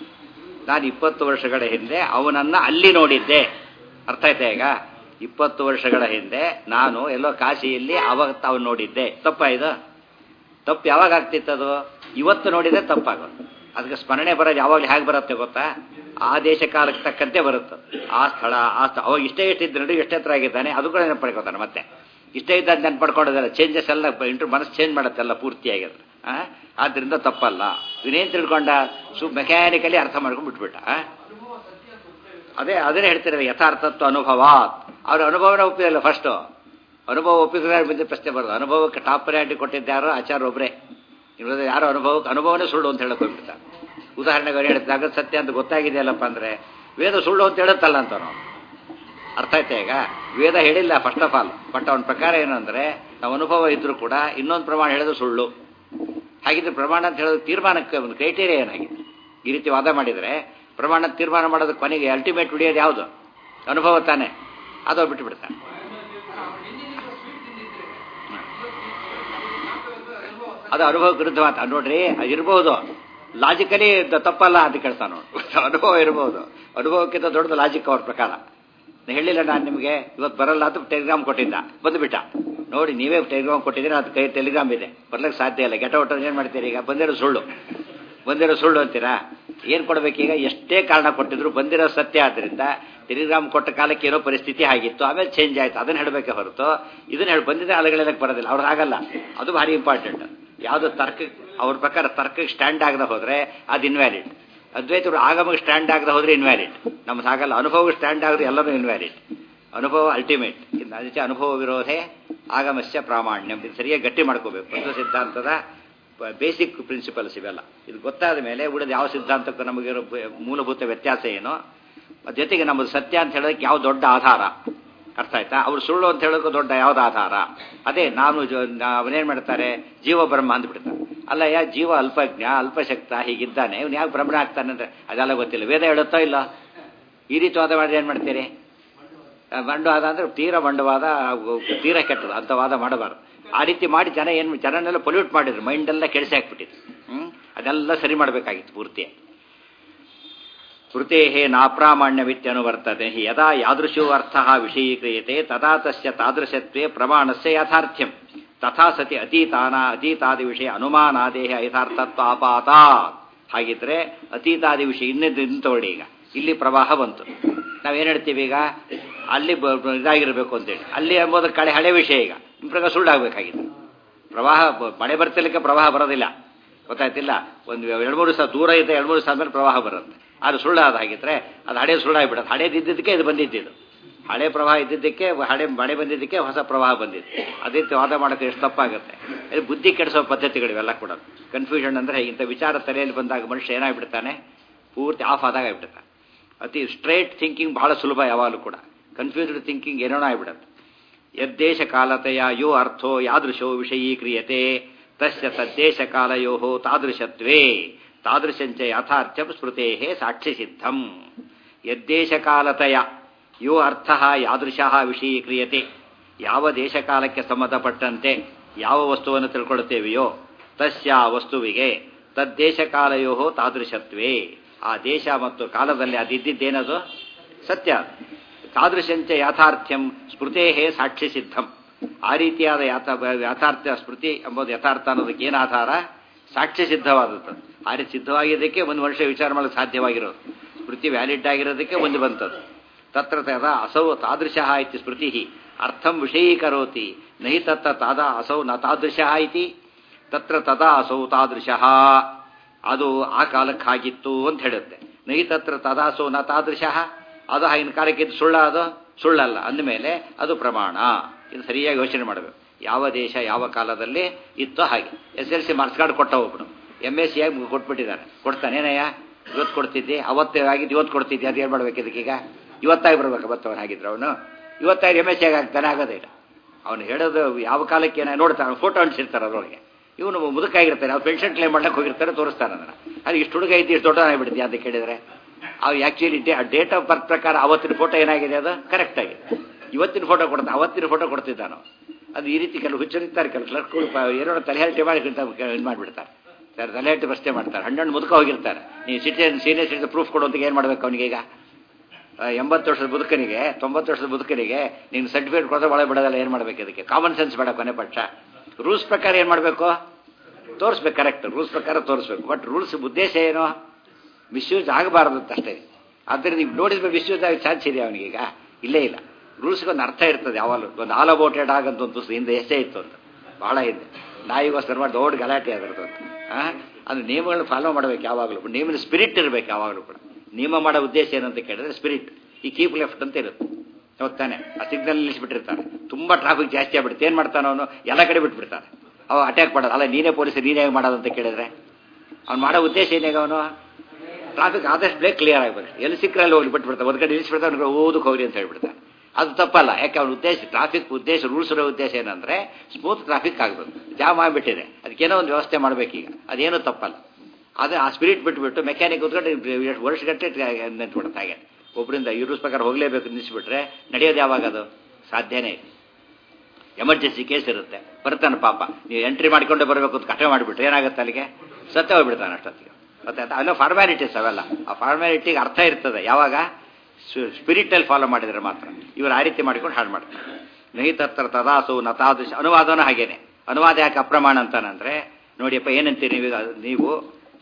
ನಾನು ಇಪ್ಪತ್ತು ವರ್ಷಗಳ ಹಿಂದೆ ಅವನನ್ನು ಅಲ್ಲಿ ನೋಡಿದ್ದೆ ಅರ್ಥ ಆಯ್ತಾ ಈಗ ಇಪ್ಪತ್ತು ವರ್ಷಗಳ ಹಿಂದೆ ನಾನು ಎಲ್ಲೋ ಕಾಶಿಯಲ್ಲಿ ಅವಾಗ ತಾವು ನೋಡಿದ್ದೆ ತಪ್ಪ ಇದು ತಪ್ಪು ಯಾವಾಗ ಆಗ್ತಿತ್ತದು ಇವತ್ತು ನೋಡಿದ್ರೆ ತಪ್ಪಾಗೋದು ಅದಕ್ಕೆ ಸ್ಮರಣೆ ಬರೋದು ಯಾವಾಗಲೂ ಹೇಗೆ ಬರುತ್ತೆ ಗೊತ್ತಾ ಆ ದೇಶ ಕಾಲಕ್ಕೆ ತಕ್ಕಂತೆ ಬರುತ್ತೆ ಆ ಸ್ಥಳ ಆ ಸ್ಥಳ ಅವಾಗ ಇಷ್ಟೇ ಎಷ್ಟಿದ್ದು ನೋಡಿ ಎಷ್ಟು ಹತ್ರ ಆಗಿದ್ದಾನೆ ಅದು ಕೂಡ ನೆನಪು ಪಡ್ಕೋತಾನೆ ಮತ್ತೆ ಇಷ್ಟೇ ಇದ್ದಾಗ ನೆನಪು ಪಡ್ಕೊಳ್ಳೋದಲ್ಲ ಚೇಂಜಸ್ ಎಲ್ಲ ಇಂಟ್ರು ಮನಸ್ಸು ಚೇಂಜ್ ಮಾಡುತ್ತೆಲ್ಲ ಪೂರ್ತಿಯಾಗಿದ್ರೆ ಆದ್ದರಿಂದ ತಪ್ಪಲ್ಲ ಇವನೇನು ತಿಳ್ಕೊಂಡ ಸು ಮೆಕ್ಯಾನಿಕಲಿ ಅರ್ಥ ಮಾಡ್ಕೊಂಡು ಬಿಟ್ಬಿಟ್ಟ ಅದೇ ಅದನ್ನೇ ಹೇಳ್ತಿರಲ್ಲ ಯಥಾರ್ಥತ್ವ ಅನುಭವ ಅವ್ರ ಅನುಭವನ ಒಪ್ಪಿರಲ್ಲ ಫಸ್ಟು ಅನುಭವ ಒಪ್ಪಿದ್ರೆ ಬಂದ ಪ್ರಶ್ನೆ ಬರೋದು ಅನುಭವಕ್ಕೆ ಟಾಪ್ ಪ್ರಯಾರಿಟಿ ಕೊಟ್ಟಿದ್ದಾರೋ ಆಚಾರ ಒಬ್ಬರೇ ಇಲ್ಲದ ಯಾರೋ ಅನುಭವಕ್ಕೆ ಅನುಭವನೇ ಸುಳ್ಳು ಅಂತ ಹೇಳಕ್ ಹೋಗ್ಬಿಡ್ತಾರೆ ಉದಾಹರಣೆಗೆ ಅವ್ರು ಹೇಳಿದಾಗ ಸತ್ಯ ಅಂತ ಗೊತ್ತಾಗಿದೆಯಲ್ಲಪ್ಪ ಅಂದ್ರೆ ವೇದ ಸುಳ್ಳು ಅಂತ ಹೇಳುತ್ತಲ್ಲ ಅಂತ ನಾವು ಅರ್ಥ ಆಯ್ತಾ ಈಗ ವೇದ ಹೇಳಿಲ್ಲ ಫಸ್ಟ್ ಆಫ್ ಆಲ್ ಬಟ್ ಅವನ ಪ್ರಕಾರ ಏನು ಅಂದ್ರೆ ನಾವು ಅನುಭವ ಇದ್ರೂ ಕೂಡ ಇನ್ನೊಂದು ಪ್ರಮಾಣ ಹೇಳೋದು ಸುಳ್ಳು ಹಾಗಿದ್ರೆ ಪ್ರಮಾಣ ಅಂತ ಹೇಳೋದು ತೀರ್ಮಾನಕ್ಕೆ ಒಂದು ಕ್ರೈಟೀರಿಯಾ ಏನಾಗಿದೆ ಈ ರೀತಿ ವಾದ ಮಾಡಿದರೆ ಪ್ರಮಾಣ ತೀರ್ಮಾನ ಮಾಡೋದು ಕೊನೆಗೆ ಅಲ್ಟಿಮೇಟ್ ಉಳಿಯೋದು ಯಾವುದು ಅನುಭವ ತಾನೆ ಅದು ಬಿಟ್ಟು ಬಿಡ್ತಾನೆ ಅದು ಅನುಭವ ವಿರುದ್ಧ ಮಾತ ನೋಡ್ರಿ ಅದು ಇರ್ಬೋದು ಲಾಜಿಕಲಿ ತಪ್ಪಲ್ಲ ಅಂತ ಕೇಳ್ತಾನೆ ನೋಡಿ ಅನುಭವ ಇರ್ಬೋದು ಅನುಭವಕ್ಕಿಂತ ದೊಡ್ಡದು ಲಾಜಿಕ್ ಅವ್ರ ಪ್ರಕಾರ ಹೇಳಿಲ್ಲ ನಾನು ನಿಮಗೆ ಇವತ್ತು ಬರಲ್ಲ ಅಂತ ಟೆಲಿಗ್ರಾಮ್ ಕೊಟ್ಟಿದ್ದ ಬಂದುಬಿಟ್ಟ ನೋಡಿ ನೀವೇ ಟೆಲಿಗ್ರಾಮ್ ಕೊಟ್ಟಿದ್ದೀರಿ ಅದು ಕೈ ಟೆಲಿಗ್ರಾಮ್ ಇದೆ ಬರ್ಲಿಕ್ಕೆ ಸಾಧ್ಯ ಇಲ್ಲ ಗೆಟ ಔಟ್ ಏನು ಮಾಡ್ತೀರಿ ಈಗ ಬಂದಿರೋ ಸುಳ್ಳು ಬಂದಿರೋ ಸುಳ್ಳು ಅಂತೀರಾ ಏನು ಕೊಡಬೇಕೀಗ ಎಷ್ಟೇ ಕಾರಣ ಕೊಟ್ಟಿದ್ರು ಬಂದಿರೋ ಸತ್ಯ ಆದ್ದರಿಂದ ಟೆಲಿಗ್ರಾಮ್ ಕೊಟ್ಟ ಕಾಲಕ್ಕೆ ಏನೋ ಪರಿಸ್ಥಿತಿ ಆಗಿತ್ತು ಆಮೇಲೆ ಚೇಂಜ್ ಆಯ್ತು ಅದನ್ನ ಹೇಳಬೇಕೆ ಹೊರತು ಇದನ್ನ ಹೇಳಿ ಬಂದಿದ್ರೆ ಅಲೆಗಳಕ್ಕೆ ಬರೋದಿಲ್ಲ ಅವ್ರು ಆಗಲ್ಲ ಅದು ಭಾರಿ ಇಂಪಾರ್ಟೆಂಟ್ ಯಾವುದು ತರ್ಕ ಅವ್ರ ಪ್ರಕಾರ ತರ್ಕಕ್ಕೆ ಸ್ಟ್ಯಾಂಡ್ ಆಗದೆ ಹೋದ್ರೆ ಅದು ಇನ್ವ್ಯಾಲಿಡ್ ಅದ್ವೈತರು ಆಗಮಗೆ ಸ್ಟ್ಯಾಂಡ್ ಆಗದೆ ಹೋದ್ರೆ ಇನ್ವ್ಯಾಲಿಡ್ ನಮ್ದು ಹಾಗಲ್ಲ ಅನುಭವಕ್ಕೆ ಸ್ಟ್ಯಾಂಡ್ ಆಗಿದ್ರೆ ಎಲ್ಲರೂ ಇನ್ವ್ಯಾಲಿಡ್ ಅನುಭವ ಅಲ್ಟಿಮೇಟ್ ಅದಕ್ಕೆ ಅನುಭವ ವಿರೋಧೆ ಆಗಮಸ್ಯ ಪ್ರಾಮಾಣ್ಯಂ ಇದು ಸರಿಯಾಗಿ ಗಟ್ಟಿ ಮಾಡ್ಕೋಬೇಕು ಒಂದು ಸಿದ್ಧಾಂತದ ಬೇಸಿಕ್ ಪ್ರಿನ್ಸಿಪಲ್ಸ್ ಇವೆಲ್ಲ ಇದು ಗೊತ್ತಾದ ಮೇಲೆ ಉಳಿದ ಯಾವ ಸಿದ್ಧಾಂತಕ್ಕೂ ನಮಗಿರೋ ಮೂಲಭೂತ ವ್ಯತ್ಯಾಸ ಏನು ಜೊತೆಗೆ ನಮ್ಮದು ಸತ್ಯ ಅಂತ ಹೇಳೋದಕ್ಕೆ ಯಾವ ದೊಡ್ಡ ಆಧಾರ ಅರ್ಥ ಆಯ್ತಾ ಅವ್ರು ಸುಳ್ಳು ಅಂತ ಹೇಳೋಕೆ ದೊಡ್ಡ ಯಾವ್ದು ಆಧಾರ ಅದೇ ನಾನು ಅವನೇನ್ ಮಾಡ್ತಾರೆ ಜೀವ ಬ್ರಹ್ಮ ಅಂದ್ಬಿಡ್ತಾರೆ ಅಲ್ಲ ಯಾ ಜೀವ ಅಲ್ಪಜ್ಞ ಅಲ್ಪಶಕ್ತ ಹೀಗಿದ್ದಾನೆ ಇವ್ನು ಯಾಕೆ ಬ್ರಹ್ಮಣ ಆಗ್ತಾನೆ ಅಂದ್ರೆ ಅದೆಲ್ಲ ಗೊತ್ತಿಲ್ಲ ವೇದ ಹೇಳುತ್ತೋ ಇಲ್ಲ ಈ ರೀತಿ ವಾದ ಮಾಡಿದ್ರೆ ಏನ್ ಮಾಡ್ತೀರಿ ಮಂಡವಾದ ಅಂದ್ರೆ ತೀರ ಮಂಡವಾದ ತೀರ ಕೆಟ್ಟದು ಅಂತ ವಾದ ಮಾಡಬಾರ್ದು ಆ ರೀತಿ ಮಾಡಿ ಜನ ಏನು ಜನನೆಲ್ಲ ಪೊಲ್ಯೂಟ್ ಮಾಡಿದ್ರು ಮೈಂಡ್ ಎಲ್ಲ ಕೆಡಿಸಿ ಹಾಕ್ಬಿಟ್ಟಿದ್ರು ಹ್ಮ್ ಅದೆಲ್ಲ ಸರಿ ಮಾಡಬೇಕಾಗಿತ್ತು ಪೂರ್ತಿ ಕೃತೆ ನಾಪ್ರಾಮಾಣ್ಯವಿತ್ಯನುವರ್ತತೆ ಯದಾ ಯಾದೃಶೋ ಅರ್ಥ ವಿಷಯೀಕ್ರಿಯತೆ ತದಾ ತಸ್ಯ ತಾದೃಶತ್ವೇ ಪ್ರಮಾಣಸ್ಯ ಯಥಾರ್ಥ್ಯಂ ತಥಾ ಸತಿ ಅತೀತಾನ ಅತೀತಾದಿ ವಿಷಯ ಅನುಮಾನಾದೇಹ ಯಥಾರ್ಥತ್ವ ಆಪಾತ ಹಾಗಿದ್ರೆ ಅತೀತಾದಿ ವಿಷಯ ಇನ್ನಿದ್ದು ತಗೊಳ್ಳಿ ಈಗ ಇಲ್ಲಿ ಪ್ರವಾಹ ಬಂತು ನಾವೇನು ಹೇಳ್ತೀವಿ ಈಗ ಅಲ್ಲಿ ಇದಾಗಿರ್ಬೇಕು ಅಂತೇಳಿ ಅಲ್ಲಿ ಎಂಬುದು ಕಳೆ ಹಳೆ ವಿಷಯ ಈಗ ನಿಮ್ಮ ಪ್ರಕಾರ ಸುಳ್ಳಾಗಬೇಕಾಗಿದೆ ಪ್ರವಾಹ ಮಳೆ ಬರ್ತಿರ್ಲಿಕ್ಕೆ ಪ್ರವಾಹ ಬರೋದಿಲ್ಲ ಗೊತ್ತಾಯ್ತಿಲ್ಲ ಒಂದು ಎರಡು ಮೂರು ಸಾವಿರ ದೂರ ಇದೆ ಎರಡು ಮೂರು ಸಾವಿರ ಮೇಲೆ ಪ್ರವಾಹ ಬರುತ್ತೆ ಅದು ಸುಳ್ಳಾದ ಹಾಗಿದ್ರೆ ಅದು ಹಳೆ ಸುಳ್ಳಾಗ್ಬಿಡುತ್ತೆ ಹಳೇದಿದ್ದಕ್ಕೆ ಇದು ಬಂದಿದ್ದು ಹಳೆ ಪ್ರವಾಹ ಇದ್ದಿದ್ದಕ್ಕೆ ಹಳೆ ಮಳೆ ಬಂದಿದ್ದಕ್ಕೆ ಹೊಸ ಪ್ರವಾಹ ಬಂದಿದೆ ಅದೇ ವಾದ ಮಾಡೋಕ್ಕೆ ಎಷ್ಟು ತಪ್ಪಾಗುತ್ತೆ ಇದು ಬುದ್ಧಿ ಕೆಡಿಸೋ ಪದ್ಧತಿಗಳಿವೆಲ್ಲ ಕೂಡ ಕನ್ಫ್ಯೂಷನ್ ಅಂದರೆ ಇಂಥ ವಿಚಾರ ತಲೆಯಲ್ಲಿ ಬಂದಾಗ ಮನುಷ್ಯ ಏನಾಗ್ಬಿಡ್ತಾನೆ ಪೂರ್ತಿ ಆಫ್ ಆದಾಗ ಆಗ್ಬಿಡ್ತಾನೆ ಅತಿ ಸ್ಟ್ರೈಟ್ ಥಿಂಕಿಂಗ್ ಬಹಳ ಸುಲಭ ಯಾವಾಗಲೂ ಕೂಡ ಕನ್ಫ್ಯೂಸ್ಡ್ ಥಿಂಕಿಂಗ್ ಏನೋ ಆಗ್ಬಿಡುತ್ತೆ ಯದ್ದೇಶ ಕಾಲತೆಯ ಯೋ ಅರ್ಥೋ ಯಾದೃಶೋ ವಿಷಯೀಕ್ರಿಯತೆ ತಸ್ಯ ತದ್ದೇಶ ಕಾಲಯೋ ತಾದೃಶತ್ವೇ ತಾದೃಶಂಚ ಯಥಾರ್ಥ್ಯಂ ಸ್ಮೃತೆ ಸಾಕ್ಷಿ ಸಿದ್ಧಂ ಯದ್ದೇಶ ಕಾಲತೆಯ ಯೋ ಅರ್ಥ ಯಾದೃಶಃ ವಿಷಯೀಕ್ರಿಯತೆ ಯಾವ ದೇಶಕಾಲಕ್ಕೆ ಸಂಬಂಧಪಟ್ಟಂತೆ ಯಾವ ವಸ್ತುವನ್ನು ತಿಳ್ಕೊಳ್ಳುತ್ತೇವೆಯೋ ತಸ್ಯ ವಸ್ತುವಿಗೆ ತದ್ದೇಶಕಾಲಯೋ ತಾದೃಶತ್ವೇ ಆ ದೇಶ ಮತ್ತು ಕಾಲದಲ್ಲಿ ಅದಿದ್ದೇನದು ಸತ್ಯ ತಾದೃಶಂಚ ಯಾಥಾರ್ಥ್ಯಂ ಸ್ಮೃತೇ ಸಾಕ್ಷಿ ಸಿದ್ಧಂ ಆ ರೀತಿಯಾದ ಯಾಥ ಯಥಾರ್ಥ ಸ್ಮೃತಿ ಎಂಬುದು ಯಥಾರ್ಥ ಅನ್ನೋದಕ್ಕೆ ಏನು ಆಧಾರ ಸಾಕ್ಷ್ಯ ಸಿದ್ಧವಾದದ್ದು ಆ ರೀತಿ ಸಿದ್ಧವಾಗಿದ್ದಕ್ಕೆ ಒಂದು ವರ್ಷ ವಿಚಾರ ಮಾಡಲು ಸಾಧ್ಯವಾಗಿರೋದು ಸ್ಮೃತಿ ವ್ಯಾಲಿಡ್ ಆಗಿರೋದಕ್ಕೆ ಒಂದು ಬಂತದ್ದು ತತ್ರ ತದ ಅಸೌ ತಾದೃಶ ಇತಿ ಸ್ಮೃತಿ ಅರ್ಥಂ ವಿಷಯೀಕರೋತಿ ನಹಿ ತತ್ರ ತಾದ ಅಸೌ ನ ತಾದೃಶ ಇತಿ ತತ್ರ ತದಾ ಅಸೌ ತಾದೃಶ ಅದು ಆ ಕಾಲಕ್ಕಾಗಿತ್ತು ಅಂತ ಹೇಳುತ್ತೆ ನಹಿ ತತ್ರ ತದಾಸೋ ನ ತಾದೃಶ ಅದು ಆಗಿನ ಕಾಲಕ್ಕೆ ಇದು ಸುಳ್ಳ ಅದು ಸುಳ್ಳಲ್ಲ ಅಂದಮೇಲೆ ಅದು ಪ್ರಮಾಣ ಇದು ಸರಿಯಾಗಿ ಯೋಚನೆ ಮಾಡಬೇಕು ಯಾವ ದೇಶ ಯಾವ ಕಾಲದಲ್ಲಿ ಇತ್ತೋ ಹಾಗೆ S L C marks card ಕೊಟ್ಟ ಒಬ್ಬನು ಎಮ್ ಎಸ್ ಸಿ ಆಗಿ ಕೊಟ್ಬಿಟ್ಟಿದ್ದಾನೆ ಕೊಡ್ತಾನೆ ಏನಯ್ಯ ಇವತ್ತು ಕೊಡ್ತಿದ್ದೆ ಅವತ್ತೇ ಆಗಿದ್ದು ಇವತ್ತು ಕೊಡ್ತಿದ್ದೆ ಅದು ಏನು ಮಾಡ್ಬೇಕು ಇದಕ್ಕೀಗ ಇವತ್ತಾಗಿ ಬರ್ಬೇಕು ಅವತ್ತವನು ಹಾಗಿದ್ರೆ ಅವನು ಇವತ್ತಾಗಿ ಎಮ್ ಎಸ್ ಸಿ ಆಗ್ತಾನೆ ಆಗೋದೇ ಇಲ್ಲ ಅವನು ಹೇಳೋದು ಯಾವ ಕಾಲಕ್ಕೆ ಏನ ನೋಡ್ತಾನೆ ಫೋಟೋ ಅಂಟಿಸಿರ್ತಾರೆ ಅದರೊಳಗೆ ಇವನು ಮುದುಕಾಗಿರ್ತಾನೆ ಅವ್ರು ಪೆನ್ಷನ್ ಕ್ಲೇಮ್ ಮಾಡ್ಲಿಕ್ಕೆ ಹೋಗಿರ್ತಾರೆ ತೋರಿಸ್ತಾನೆ ಅದನ್ನು ಅದು ಇಷ್ಟು ಹುಡುಗ ಐತಿ ಇಷ್ಟು ದೊಡ್ಡದಾಗಿಬಿಡ್ತೀಯ ಅಂತ ಕೇಳಿದರೆ ಅವು actually day date of birth ಪ್ರಕಾರ ಅವತ್ತಿನ ಫೋಟೋ ಏನಾಗಿದೆ ಅದು ಕರೆಕ್ಟ್ ಆಗಿದೆ ಇವತ್ತಿನ ಫೋಟೋ ಕೊಡ್ತಾ ಅವತ್ತಿನ ಫೋಟೋ ಕೊಡ್ತಿದ್ದಾನು ಅದು ಈ ರೀತಿ ಕೆಲವು ಹುಚ್ಚರಿರ್ತಾರೆ ಕೆಲವು ಕ್ಲರ್ಕ್ಗಳು ಏನೋ ತಲೆಹರಟೆ ಮಾಡಿ ಇದು ಮಾಡಿಬಿಡ್ತಾರೆ ಸರ್ ತಲೆಹರಟೆ ಪ್ರಶ್ನೆ ಮಾಡ್ತಾರೆ ಹಣ್ಣು ಮುದುಕ ಹೋಗಿರ್ತಾರೆ ನೀವು ಸಿಟಿಜನ್ ಸೀನಿಯರ್ ಸಿಟಿಜನ್ ಪ್ರೂಫ್ ಕೊಡುವಂತ ಏನು ಮಾಡ್ಬೇಕು ಅವನಿಗೆ ಈಗ ಎಂಬತ್ತು ವರ್ಷದ ಬದುಕನಿಗೆ ತೊಂಬತ್ತು ವರ್ಷದ ಬದುಕನಿಗೆ ನೀನು ಸರ್ಟಿಫಿಕೇಟ್ ಕೊಡೋದು ಒಳಗೆ ಬಿಡೋದಲ್ಲ ಏನು ಮಾಡಬೇಕು ಇದಕ್ಕೆ ಕಾಮನ್ ಸೆನ್ಸ್ ಬೇಡ ಕೊನೆ ಪಕ್ಷ ರೂಲ್ಸ್ ಪ್ರಕಾರ ಏನು ಮಾಡಬೇಕು ತೋರಿಸ್ಬೇಕು ಕರೆಕ್ಟ್ ರೂಲ್ಸ್ ಪ್ರಕಾರ ತೋರಿಸ್ಬೇಕು ಬಟ್ ರೂಲ್ಸ್ ಉದ್ದೇಶ ಏನು ಮಿಸ್ಯೂಸ್ ಆಗಬಾರದು ಅಂತ ಅಷ್ಟೇ ಆದ್ದರಿಂದ ನೀವು ನೋಡಿದ್ರೆ ಮಿಸ್ಯೂಸ್ ಆಗಿ ಚಾನ್ಸ್ ಇದೆ ಅವನಿಗೀಗ ಇಲ್ಲೇ ಇಲ್ಲ ರೂಲ್ಸ್ಗೆ ಒಂದು ಅರ್ಥ ಇರ್ತದೆ ಯಾವಾಗಲೂ ಒಂದು ಆಲ್ ಅಬೌಟೆಡ್ ಆಗಂತ ಒಂದು ಪುಸ್ತಕ ಹಿಂದೆ ಎಷ್ಟೇ ಇತ್ತು ಅಂತ ಬಹಳ ಹಿಂದೆ ನಾಯಿಗೋಸ್ಕರ ಮಾಡಿ ದೊಡ್ಡ ಗಲಾಟೆ ಅದರದ್ದು ಅಂತ ಅದು ನಿಯಮಗಳನ್ನ ಫಾಲೋ ಮಾಡಬೇಕು ಯಾವಾಗಲೂ ನಿಯಮದ ಸ್ಪಿರಿಟ್ ಇರಬೇಕು ಯಾವಾಗಲೂ ಕೂಡ ನಿಯಮ ಮಾಡೋ ಉದ್ದೇಶ ಏನಂತ ಕೇಳಿದ್ರೆ ಸ್ಪಿರಿಟ್ ಈ ಕೀಪ್ ಲೆಫ್ಟ್ ಅಂತ ಇರುತ್ತೆ ಹೋಗ್ತಾನೆ ಆ ಸಿಗ್ನಲ್ ನಿಲ್ಲಿಸ್ಬಿಟ್ಟಿರ್ತಾನೆ ತುಂಬ ಟ್ರಾಫಿಕ್ ಜಾಸ್ತಿ ಆಗ್ಬಿಡುತ್ತೆ ಏನು ಮಾಡ್ತಾನೆ ಅವನು ಎಲ್ಲ ಕಡೆ ಬಿಟ್ಬಿಡ್ತಾನೆ ಅವ ಅಟ್ಯಾಕ್ ಮಾಡೋದು ಅಲ್ಲ ನೀನೇ ಪೊಲೀಸ್ ನೀನೇ ಹೇಗೆ ಮಾಡೋದಂತ ಕೇಳಿದ್ರೆ ಅವ್ನು ಮಾಡೋ ಉದ್ದೇಶ ಏನಾಗ ಅವನು ಟ್ರಾಫಿಕ್ ಆದಷ್ಟು ಬೇಗ ಕ್ಲಿಯರ್ ಆಗಬೇಕು ಎಲ್ಲಿ ಸಿಕ್ಕರಲ್ಲಿ ಹೋಗಿ ಬಿಟ್ಬಿಡ್ತಾನೆ ಒಂದು ಕಡೆ ನಿಲ್ಲಿಸ್ಬಿಡ್ತಾನೆ ಅವ್ನಿಗೆ ಓದಕ್ಕೆ ಹೋಗ್ರಿ ಅಂತ ಹೇಳ್ಬಿಡ್ತಾನೆ ಅದು ತಪ್ಪಲ್ಲ ಯಾಕೆ ಅವ್ನ ಉದ್ದೇಶ ಟ್ರಾಫಿಕ್ ಉದ್ದೇಶ ರೂಲ್ಸ್ ಇರೋ ಉದ್ದೇಶ ಏನಂದ್ರೆ ಸ್ಮೂತ್ ಟ್ರಾಫಿಕ್ ಆಗಬೇಕು ಜಾಮ್ ಆಗಿಬಿಟ್ಟಿದೆ ಅದಕ್ಕೇನೋ ಒಂದು ವ್ಯವಸ್ಥೆ ಮಾಡಬೇಕೀಗ ಅದೇನೂ ತಪ್ಪಲ್ಲ ಆದರೆ ಆ ಸ್ಪಿರಿಟ್ ಬಿಟ್ಬಿಟ್ಟು ಮೆಕ್ಯಾನಿಕ್ ಕೂತ್ಕೊಂಡು ವರ್ಷಗಟ್ಟಲೆ ನಿಂತ್ಬಿಡುತ್ತೆ ಹಾಗೆ ಒಬ್ಬರಿಂದ ಈ ರೂಲ್ಸ್ ಪ್ರಕಾರ ಹೋಗಲೇಬೇಕು ನಿಲ್ಲಿಸ್ಬಿಟ್ರೆ ನಡೆಯೋದು ಯಾವಾಗ ಅದು ಸಾಧ್ಯನೇ ಇದೆ ಎಮರ್ಜೆನ್ಸಿ ಕೇಸ್ ಇರುತ್ತೆ ಬರ್ತಾನೆ ಪಾಪ ನೀವು ಎಂಟ್ರಿ ಮಾಡಿಕೊಂಡೇ ಬರಬೇಕು ಅಂತ ಕಠೆ ಮಾಡಿಬಿಟ್ರೆ ಏನಾಗುತ್ತೆ ಅಲ್ಲಿಗೆ ಸತ್ಯ ಹೋಗ್ಬಿಡ್ತಾನೆ ಅಷ್ಟೊತ್ತಿಗೆ ಮತ್ತೆ ಅವೆಲ್ಲ ಫಾರ್ಮ್ಯಾಲಿಟೀಸ್ ಅವೆಲ್ಲ ಆ ಫಾರ್ಮ್ಯಾಲಿಟಿಗೆ ಅರ್ಥ ಇರ್ತದೆ ಯಾವಾಗ ಸ್ಪಿರಿಟಲ್ಲಿ ಫಾಲೋ ಮಾಡಿದರೆ ಮಾತ್ರ ಇವರು ಆ ರೀತಿ ಮಾಡಿಕೊಂಡು ಹಾಳು ಮಾಡ್ತಾರೆ ನಹಿತತ್ರ ತದಾಸು ನ ತಾದೃಶ ಅನುವಾದನೂ ಹಾಗೇನೆ ಅನುವಾದ ಯಾಕೆ ಅಪ್ರಮಾಣ ಅಂತಾನಂದ್ರೆ ನೋಡಿಯಪ್ಪ ಏನಂತೀರಿ ನೀವು ನೀವು